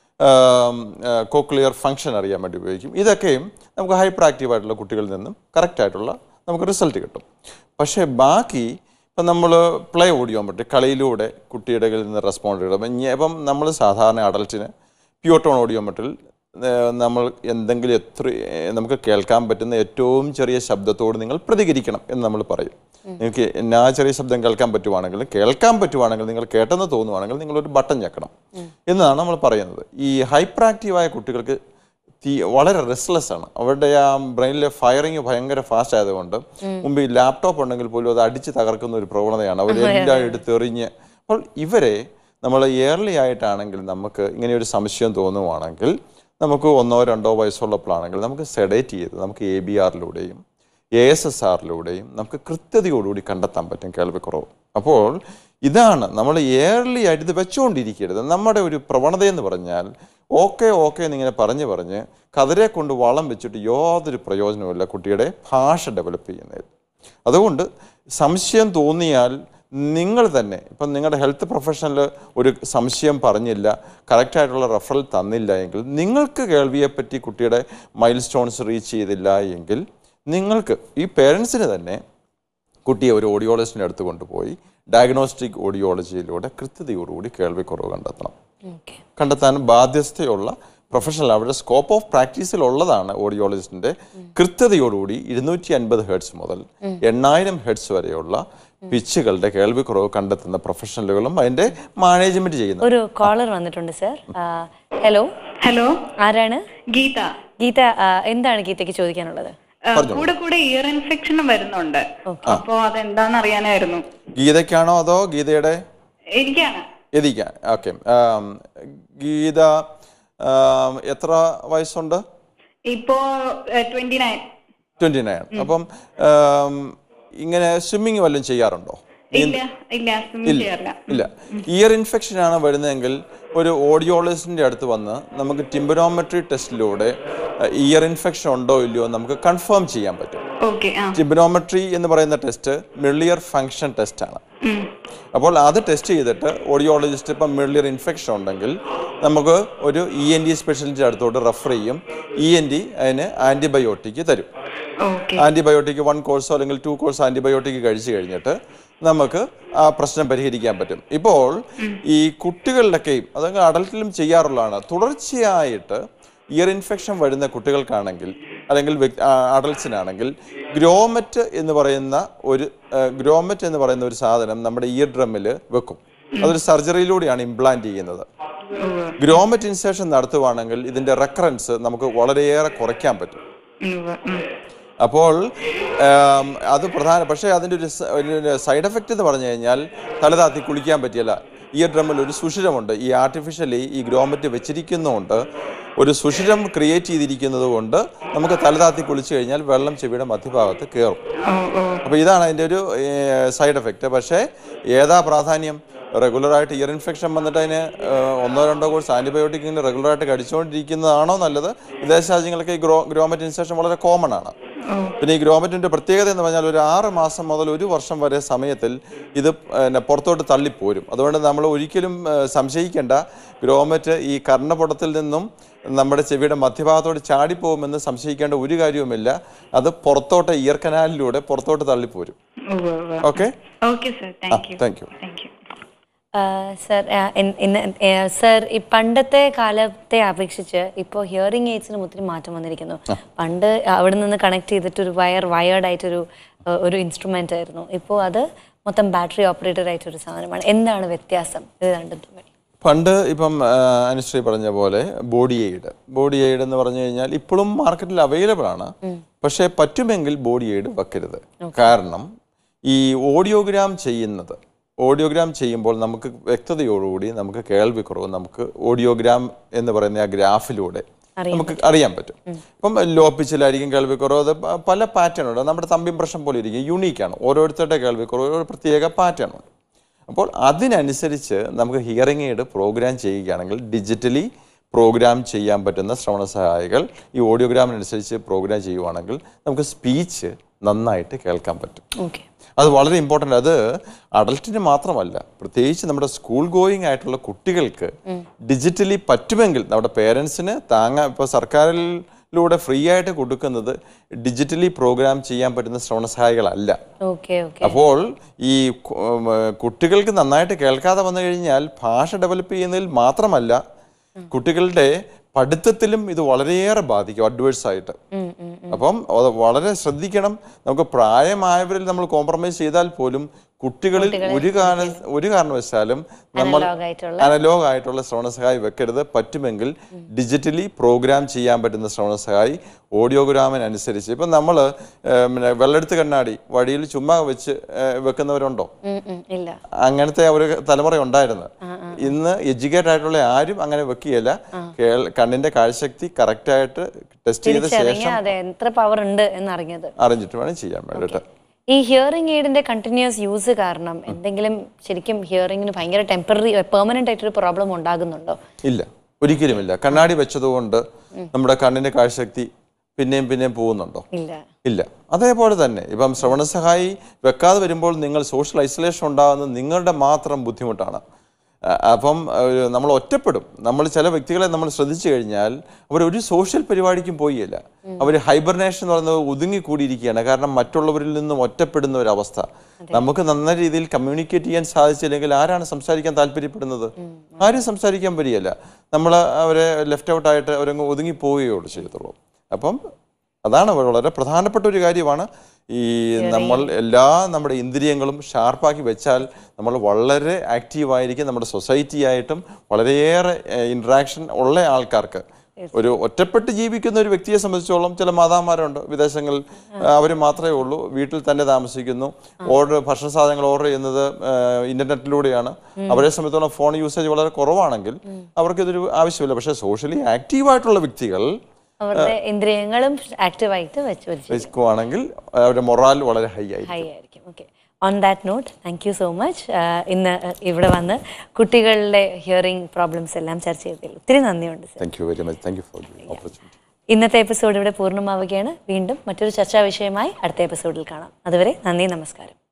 cochlear function അറിയാൻ വേണ്ടി ഉപയോഗിക്കും ഇതൊക്കെയും നമുക്ക് ഹൈപ്പർ ആക്റ്റീവ് ആയിട്ടുള്ള കുട്ടികളിൽ നിന്നും കറക്റ്റ് ആയിട്ടുള്ള നമുക്ക് റിസൾട്ട് കിട്ടും പക്ഷേ ബാക്കി ഇപ്പം നമ്മൾ പ്ലേ ഓഡിയോമെട്രി കളിയിലൂടെ കുട്ടിയുടെ കയ്യിൽ നിന്ന് റെസ്പോണ്ട് ചെയ്യണം അപ്പം ഇനി- ഇപ്പം നമ്മൾ സാധാരണ അഡൽറ്റിന് പ്യൂട്ടോൺ ഓഡിയോമെട്രിൽ നമ്മൾ എന്തെങ്കിലും എത്ര ഏഹ് നമുക്ക് കേൾക്കാൻ പറ്റുന്ന ഏറ്റവും ചെറിയ ശബ്ദത്തോട് നിങ്ങൾ പ്രതികരിക്കണം എന്ന് നമ്മൾ പറയും നിങ്ങൾക്ക് എന്നാ ചെറിയ ശബ്ദം കേൾക്കാൻ പറ്റുവാണെങ്കിൽ കേൾക്കാൻ പറ്റുവാണെങ്കിൽ നിങ്ങൾ കേട്ടെന്ന് തോന്നുവാണെങ്കിൽ നിങ്ങളൊരു ബട്ടൺ ഞെക്കണം എന്നാണ് നമ്മൾ പറയുന്നത് ഈ ഹൈപ്പർ ആക്റ്റീവായ കുട്ടികൾക്ക് തീ വളരെ റെസ്റ്റ്ലെസ് ആണ് അവരുടെ ആ ബ്രെയിനിലെ ഫയറിങ് ഭയങ്കര ഫാസ്റ്റ് ആയതുകൊണ്ട് മുമ്പ് ഈ ലാപ്ടോപ്പ് ഉണ്ടെങ്കിൽ പോലും അത് അടിച്ച് തകർക്കുന്ന ഒരു പ്രവണതയാണ് അവരെല്ലാം എടുത്തെറിഞ്ഞ് അപ്പോൾ ഇവരെ നമ്മൾ ഇയർലി ആയിട്ടാണെങ്കിൽ നമുക്ക് ഇങ്ങനെ ഒരു സംശയം തോന്നുവാണെങ്കിൽ നമുക്ക് ഒന്നോ രണ്ടോ വയസ്സുള്ളപ്പോഴാണെങ്കിൽ നമുക്ക് സെഡേറ്റ് ചെയ്ത് നമുക്ക് എ ബി ആറിലൂടെയും എ എസ് എസ് ആറിലൂടെയും നമുക്ക് കൃത്യതയോടുകൂടി കണ്ടെത്താൻ പറ്റും കേൾവിക്കുറവ് അപ്പോൾ ഇതാണ് നമ്മൾ ഏർലി ആയിട്ട് ഇത് വെച്ചുകൊണ്ടിരിക്കരുത് നമ്മുടെ ഒരു പ്രവണത എന്ന് പറഞ്ഞാൽ ഓക്കെ ഓക്കെ എന്നിങ്ങനെ പറഞ്ഞ് പറഞ്ഞ് കതിരെ കൊണ്ട് വളം വെച്ചിട്ട് യാതൊരു പ്രയോജനവുമില്ല കുട്ടിയുടെ ഭാഷ ഡെവലപ്പ് ചെയ്യുന്നതിൽ അതുകൊണ്ട് സംശയം തോന്നിയാൽ നിങ്ങൾ തന്നെ ഇപ്പം നിങ്ങളുടെ ഹെൽത്ത് പ്രൊഫഷണൽ ഒരു സംശയം പറഞ്ഞില്ല കറക്റ്റായിട്ടുള്ള റെഫറൽ തന്നില്ല എങ്കിൽ നിങ്ങൾക്ക് കേൾവിയെപ്പറ്റി കുട്ടിയുടെ മൈൽ സ്റ്റോൺസ് റീച്ച് ചെയ്തില്ല എങ്കിൽ നിങ്ങൾക്ക് ഈ പേരൻസിന് തന്നെ കുട്ടിയെ ഒരു ഓഡിയോളജിസ്റ്റിൻ്റെ അടുത്ത് കൊണ്ടുപോയി ഡയഗ്നോസ്റ്റിക് ഓഡിയോളജിയിലൂടെ കൃത്യതയോടുകൂടി കേൾവിക്കുറവ് കണ്ടെത്തണം ഓക്കെ കണ്ടെത്താൻ ബാധ്യസ്ഥയുള്ള പ്രൊഫഷണൽ അവരുടെ സ്കോപ്പ് ഓഫ് പ്രാക്ടീസിൽ ഉള്ളതാണ് ഓഡിയോളജിസ്റ്റിന്റെ കൃത്യതയോടുകൂടി ഇരുന്നൂറ്റി അൻപത് ഹെഡ്സ് മുതൽ എണ്ണായിരം ഹെഡ്സ് വരെയുള്ള പിച്ചുകളുടെ കേൾവിക്കുറവ് കണ്ടെത്തുന്ന പ്രൊഫഷണലുകളും അതിന്റെ മാനേജ്മെന്റ് ചെയ്യുന്നു ഒരു കോളർ വന്നിട്ടുണ്ട് സർ ഹലോ ഹലോ ആരാണ് ഗീത ഗീത ആ, എന്താണ് ഗീതയ്ക്ക് ചോദിക്കാനുള്ളത് ആ, കൂടെ കൂടെ ഇയർ ഇൻഫെക്ഷനും വരുന്നുണ്ട് അപ്പോ അതെന്താന്ന് അറിയാനായിരുന്നു ഗീതയ്ക്കാണോ അതോ ഗീതയുടെ എനിക്കാണ് എതിക്ക ഓക്കെ ഗീത ആം, എത്ര വയസ്സുണ്ട് ഇപ്പോ ട്വന്റി നയൻ ട്വന്റി നയൻ അപ്പം ആം, ഇങ്ങനെ സ്വിമ്മിങ് വല്ലതും ചെയ്യാറുണ്ടോ ഇല്ല ഇല്ല സ്വിമ്മിങ് ചെയ്യാറില്ല ഇല്ല ഇയർ ഇൻഫെക്ഷൻ ആണ് വരുന്നതെങ്കിൽ ഒരു ഓഡിയോളജിസ്റ്റിന്റെ അടുത്ത് വന്ന് നമുക്ക് ടിംബനോമെട്രി ടെസ്റ്റിലൂടെ ഇയർ ഇൻഫെക്ഷൻ ഉണ്ടോ ഇല്ലയോ എന്ന് നമുക്ക് കൺഫേം ചെയ്യാൻ പറ്റും ഓക്കെ ആ ടിംബനോമെട്രി എന്ന് പറയുന്ന ടെസ്റ്റ് മിള്ളിയർ ഫങ്ഷൻ ടെസ്റ്റ് ആണ് ഉം. അപ്പോൾ അത് ടെസ്റ്റ് ചെയ്തിട്ട് ഓഡിയോളജിസ്റ്റ് ഇപ്പം മിള്ളിയർ ഇൻഫെക്ഷൻ ഉണ്ടെങ്കിൽ നമുക്ക് ഒരു ഇ എൻ ഡി സ്പെഷ്യലിസ്റ്റ് അടുത്തോട്ട് റെഫർ ചെയ്യും ഇ എൻ ഡി അതിന് ആൻറ്റിബയോട്ടിക് തരും ഓക്കെ ആൻറ്റിബയോട്ടിക് വൺ കോഴ്സോ അല്ലെങ്കിൽ ടു കോഴ്സ് ആൻറ്റിബയോട്ടിക് കഴിച്ചു കഴിഞ്ഞിട്ട് നമുക്ക് ആ പ്രശ്നം പരിഹരിക്കാൻ പറ്റും ഇപ്പോൾ ഈ കുട്ടികളിലൊക്കെയും അതങ്ങ് അഡൽട്ടിലും ചെയ്യാറുള്ളതാണ് തുടർച്ചയായിട്ട് ഇയർ ഇൻഫെക്ഷൻ വരുന്ന കുട്ടികൾക്കാണെങ്കിൽ അല്ലെങ്കിൽ അഡൽട്സിനാണെങ്കിൽ ഗ്രോമറ്റ് എന്ന് പറയുന്ന ഒരു ഗ്രോമറ്റ് എന്ന് പറയുന്ന ഒരു സാധനം നമ്മുടെ ഇയർ ഡ്രമ്മിൽ വെക്കും അതൊരു സർജറിയിലൂടെയാണ് ഇംപ്ലാന്റ് ചെയ്യുന്നത് ഗ്രോമറ്റ് ഇൻസേഷൻ നടത്തുവാണെങ്കിൽ ഇതിന്റെ റെക്കറൻസ് നമുക്ക് വളരെയേറെ കുറയ്ക്കാൻ പറ്റും അപ്പോൾ ആം, അത് പ്രധാന പക്ഷേ അതിൻ്റെ ഒരു സ- ഒരു സൈഡ് എഫക്റ്റ് എന്ന് പറഞ്ഞു കഴിഞ്ഞാൽ തലതാത്തി കുളിക്കാൻ പറ്റിയല്ല ഇയർ ഡ്രമ്മിൽ ഒരു സുഷിരമുണ്ട് ഈ ആർട്ടിഫിഷ്യലി ഈ ഗ്രോമറ്റ് വെച്ചിരിക്കുന്നതുകൊണ്ട് ഒരു സുഷിരം ക്രിയേറ്റ് ചെയ്തിരിക്കുന്നത് കൊണ്ട് നമുക്ക് തലതാത്തി കുളിച്ചു കഴിഞ്ഞാൽ വെള്ളം ചെവിയുടെ മധ്യഭാഗത്ത് കയറും അപ്പോൾ ഇതാണ് അതിൻ്റെ ഒരു സൈഡ് എഫക്റ്റ് പക്ഷേ ഏതാ പ്രാധാന്യം റെഗുലറായിട്ട് ഇയർ ഇൻഫെക്ഷൻ വന്നിട്ട് അതിന് ഏഹ്, ഒന്നോ രണ്ടോ കോഴ്സ് ആൻറ്റിബയോട്ടിക് ഇങ്ങനെ റെഗുലറായിട്ട് കഴിച്ചുകൊണ്ടിരിക്കുന്നതാണോ നല്ലത് വിദേശ രാജ്യങ്ങൾക്ക് ഈ ഗ്രോ ഗ്രോമറ്റ് ഇൻഫെക്ഷൻ വളരെ കോമൺ ആണ് പിന്നെ ഈ ഗ്രോമറ്റിൻ്റെ പ്രത്യേകത എന്ന് പറഞ്ഞാൽ ഒരു ആറ് മാസം മുതൽ ഒരു വർഷം വരെ സമയത്തിൽ ഇത് പിന്നെ പുറത്തോട്ട് തള്ളിപ്പോരും അതുകൊണ്ട് നമ്മൾ ഒരിക്കലും ഏഹ്, സംശയിക്കേണ്ട ഗ്രോമറ്റ് ഈ കർണപുടത്തിൽ നിന്നും നമ്മുടെ ചെവിയുടെ മധ്യഭാഗത്തോട് ചാടിപ്പോകുമെന്ന് സംശയിക്കേണ്ട ഒരു കാര്യവുമില്ല അത് പുറത്തോട്ട് ഇയർ കനാലിലൂടെ പുറത്തോട്ട് തള്ളിപ്പോരും okay okay sir thank you thank you thank you sir ഇന്ന് സർ ഈ പണ്ടത്തെ കാലത്തെ അപേക്ഷിച്ച് ഇപ്പോൾ ഹിയറിംഗ് എയ്ഡ്സിനും ഒത്തിരി മാറ്റം വന്നിരിക്കുന്നു പണ്ട് അവിടെ നിന്ന് കണക്ട് ചെയ്തിട്ട് ഒരു വയർ വയേർഡ് ആയിട്ടൊരു ആ, ഒരു ഇൻസ്ട്രുമെന്റ് ആയിരുന്നു ഇപ്പോൾ അത് മൊത്തം ബാറ്ററി ഓപ്പറേറ്റഡ് ആയിട്ടൊരു സാധനമാണ് എന്താണ് വ്യത്യാസം ഇത് രണ്ടും തമ്മിൽ പണ്ട് ഇപ്പം ആ, അനുശ്രീ പറഞ്ഞ പോലെ ബോഡി എയ്ഡ് ബോഡി എയ്ഡ് എന്ന് പറഞ്ഞു കഴിഞ്ഞാൽ ഇപ്പോഴും മാർക്കറ്റിൽ അവൈലബിൾ ആണ് പക്ഷേ പറ്റുമെങ്കിൽ ബോഡി എയ്ഡ് വെക്കരുത് കാരണം ഈ ഓഡിയോഗ്രാം ചെയ്യുന്നത് ഓഡിയോഗ്രാം ചെയ്യുമ്പോൾ നമുക്ക് വ്യക്തതയോടുകൂടി നമുക്ക് കേൾവിക്കുറവ് നമുക്ക് ഓഡിയോഗ്രാം എന്ന് പറയുന്ന ആ ഗ്രാഫിലൂടെ നമുക്ക് അറിയാൻ പറ്റും ഇപ്പം ലോ പിച്ചിലായിരിക്കും കേൾവിക്കുറവ് അത് പ- പല പാറ്റേൺ ഉണ്ട് നമ്മുടെ തമ്പിൻ പ്രശ്നം പോലെ ഇരിക്കും യുണീക്കാണ് ഓരോരുത്തരുടെ കേൾവിക്കുറവ് ഒരു പ്രത്യേക പാറ്റേൺ ഉണ്ട് അപ്പോൾ അതിനനുസരിച്ച് നമുക്ക് ഹിയറിംഗ് എയ്ഡ് പ്രോഗ്രാം ചെയ്യുകയാണെങ്കിൽ ഡിജിറ്റലി പ്രോഗ്രാം ചെയ്യാൻ പറ്റുന്ന ശ്രവണ സഹായികൾ ഈ ഓഡിയോഗ്രാമിനനുസരിച്ച് പ്രോഗ്രാം ചെയ്യുവാണെങ്കിൽ നമുക്ക് സ്പീച്ച് നന്നായിട്ട് കേൾക്കാൻ പറ്റും ഓക്കെ അത് വളരെ ഇമ്പോർട്ടൻ്റ് അത് അഡൽട്ടിന് മാത്രമല്ല പ്രത്യേകിച്ച് നമ്മുടെ സ്കൂൾ ഗോയിങ് ആയിട്ടുള്ള കുട്ടികൾക്ക് ഡിജിറ്റലി പറ്റുമെങ്കിൽ നമ്മുടെ പേരൻസിന് താങ്ങാൻ ഇപ്പോൾ സർക്കാരിലൂടെ ഫ്രീ ആയിട്ട് കൊടുക്കുന്നത് ഡിജിറ്റലി പ്രോഗ്രാം ചെയ്യാൻ പറ്റുന്ന ശ്രവണ സഹായികളല്ല ഓക്കെ ഓക്കെ അപ്പോൾ ഈ കു- ഉം, കുട്ടികൾക്ക് നന്നായിട്ട് കേൾക്കാതെ വന്നു കഴിഞ്ഞാൽ ഭാഷ ഡെവലപ്പ് ചെയ്യുന്നതിൽ മാത്രമല്ല കുട്ടികളുടെ പഠിത്തത്തിലും ഇത് വളരെയേറെ ബാധിക്കും അഡ്വേഴ്സ് ആയിട്ട് അപ്പം അത് വളരെ ശ്രദ്ധിക്കണം നമുക്ക് പ്രായമായവരിൽ നമ്മൾ കോംപ്രമൈസ് ചെയ്താൽ പോലും കുട്ടികളിൽ ഒരു കാരണ ഒരു കാരണവശാലും നമ്മൾ Analog ആയിട്ടുള്ള അനലോഗ് ആയിട്ടുള്ള ശ്രവണ സഹായി വെക്കരുത് പറ്റുമെങ്കിൽ ഡിജിറ്റലി പ്രോഗ്രാം ചെയ്യാൻ പറ്റുന്ന ശ്രവണ സഹായി ഓഡിയോഗ്രാമിനനുസരിച്ച് ഇപ്പം നമ്മൾ പിന്നെ വെള്ളെടുത്ത് കണ്ണാടി വഴിയിൽ ചുമ്മാ വെച്ച് ഏഹ്, വെക്കുന്നവരുണ്ടോ ഉം, ഉം, ഇല്ല അങ്ങനത്തെ ഒരു തലമുറ ഉണ്ടായിരുന്നു ഇന്ന് എഡ്യൂക്കേറ്റ് ആയിട്ടുള്ള ആരും അങ്ങനെ വെക്കുകയില്ല കേൾ- കണ്ണിന്റെ കാഴ്ചശക്തി കറക്റ്റ് ആയിട്ട് ടെസ്റ്റ് ചെയ്ത തിരിച്ചറിഞ്ഞ ശേഷം അതെ എത്ര പവർ ഉണ്ട് എന്നറിഞ്ഞത് അറിഞ്ഞിട്ട് വേണം ചെയ്യാൻ വേണ്ടിയിട്ട് ഈ ഹിയറിംഗ് എയ്ഡിന്റെ കണ്ടിന്യൂസ് യൂസ് കാരണം എന്തെങ്കിലും ശരിക്കും ഹിയറിംഗിന് ഭയങ്കര ടെമ്പററി പെർമനന്റ് ആയിട്ടൊരു പ്രോബ്ലം ഉണ്ടാകുന്നുണ്ടോ ഇല്ല ഒരിക്കലുമില്ല കണ്ണാടി വെച്ചതുകൊണ്ട് നമ്മുടെ കണ്ണിന്റെ കാഴ്ചശക്തി പിന്നെയും പിന്നെയും പോകുന്നുണ്ടോ ഇല്ല ഇല്ല അതേപോലെ തന്നെ ഇപ്പം ശ്രവണ സഹായി വെക്കാതെ വരുമ്പോൾ നിങ്ങൾ സോഷ്യൽ ഐസൊലേഷൻ ഉണ്ടാകുന്നത് നിങ്ങളുടെ മാത്രം ബുദ്ധിമുട്ടാണ് ആ, അപ്പം ഒരു നമ്മൾ ഒറ്റപ്പെടും നമ്മൾ ചില വ്യക്തികളെ നമ്മൾ ശ്രദ്ധിച്ചു കഴിഞ്ഞാൽ അവർ ഒരു സോഷ്യൽ പരിപാടിക്കും പോയില്ല അവർ ഹൈബർനേഷൻ എന്ന് പറയുന്നത് ഒതുങ്ങിക്കൂടിയിരിക്കുകയാണ് കാരണം മറ്റുള്ളവരിൽ നിന്നും ഒറ്റപ്പെടുന്ന ഒരു അവസ്ഥ നമുക്ക് നന്ന രീതിയിൽ കമ്മ്യൂണിക്കേറ്റ് ചെയ്യാൻ സാധിച്ചില്ലെങ്കിൽ ആരാണ് സംസാരിക്കാൻ താല്പര്യപ്പെടുന്നത് ആരും സംസാരിക്കാൻ വരികയില്ല നമ്മൾ അവരെ ലെഫ്റ്റ് ഔട്ട് ആയിട്ട് അവരങ്ങ് ഒതുങ്ങി പോവുകയുള്ളൂ ചെയ്യത്തുള്ളൂ അപ്പം അതാണ് വളരെ പ്രധാനപ്പെട്ട ഒരു കാര്യമാണ് ഈ നമ്മൾ എല്ലാ നമ്മുടെ ഇന്ദ്രിയങ്ങളും ഷാർപ്പാക്കി വെച്ചാൽ നമ്മൾ വളരെ ആക്റ്റീവായിരിക്കും നമ്മുടെ സൊസൈറ്റി ആയിട്ടും വളരെയേറെ ഇൻട്രാക്ഷൻ ഉള്ള ആൾക്കാർക്ക് ഒരു ഒറ്റപ്പെട്ട് ജീവിക്കുന്ന ഒരു വ്യക്തിയെ സംബന്ധിച്ചോളം ചില മാതാമാരുണ്ട് വിദേശങ്ങളിൽ അവർ മാത്രമേ ഉള്ളൂ വീട്ടിൽ തന്നെ താമസിക്കുന്നു ഓർഡർ ഭക്ഷണ സാധനങ്ങൾ ഓർഡർ ചെയ്യുന്നത് ഇന്റർനെറ്റിലൂടെയാണ് അവരെ സംബന്ധിച്ചോളം ഫോൺ യൂസേജ് വളരെ കുറവാണെങ്കിൽ അവർക്ക് ഇതൊരു ആവശ്യമില്ല പക്ഷേ സോഷ്യലി ആക്റ്റീവായിട്ടുള്ള വ്യക്തികൾ അവരുടെ ഇന്ദ്രിയങ്ങളും ആക്റ്റീവായിട്ട് വെച്ച് വെച്ച് വെക്കുവാണെങ്കിൽ അവരുടെ മൊറാൽ വളരെ ഹൈ ആയി ഹൈ ആയിരിക്കും okay on that note thank you so much ഇന്ന് ഇവിടെ വന്ന് കുട്ടികളുടെ ഹിയറിംഗ് പ്രോബ്ലംസ് എല്ലാം ചർച്ച ചെയ്തതിൽ ഒത്തിരി നന്ദിയുണ്ട് sir thank you very much thank you for opportunity ഇന്നത്തെ എപ്പിസോഡ് ഇവിടെ പൂർണ്ണമാവുകയാണ് വീണ്ടും മറ്റൊരു ചർച്ചാ വിഷയമായി അടുത്ത എപ്പിസോഡിൽ കാണാം അതുവരെ നന്ദി നമസ്കാരം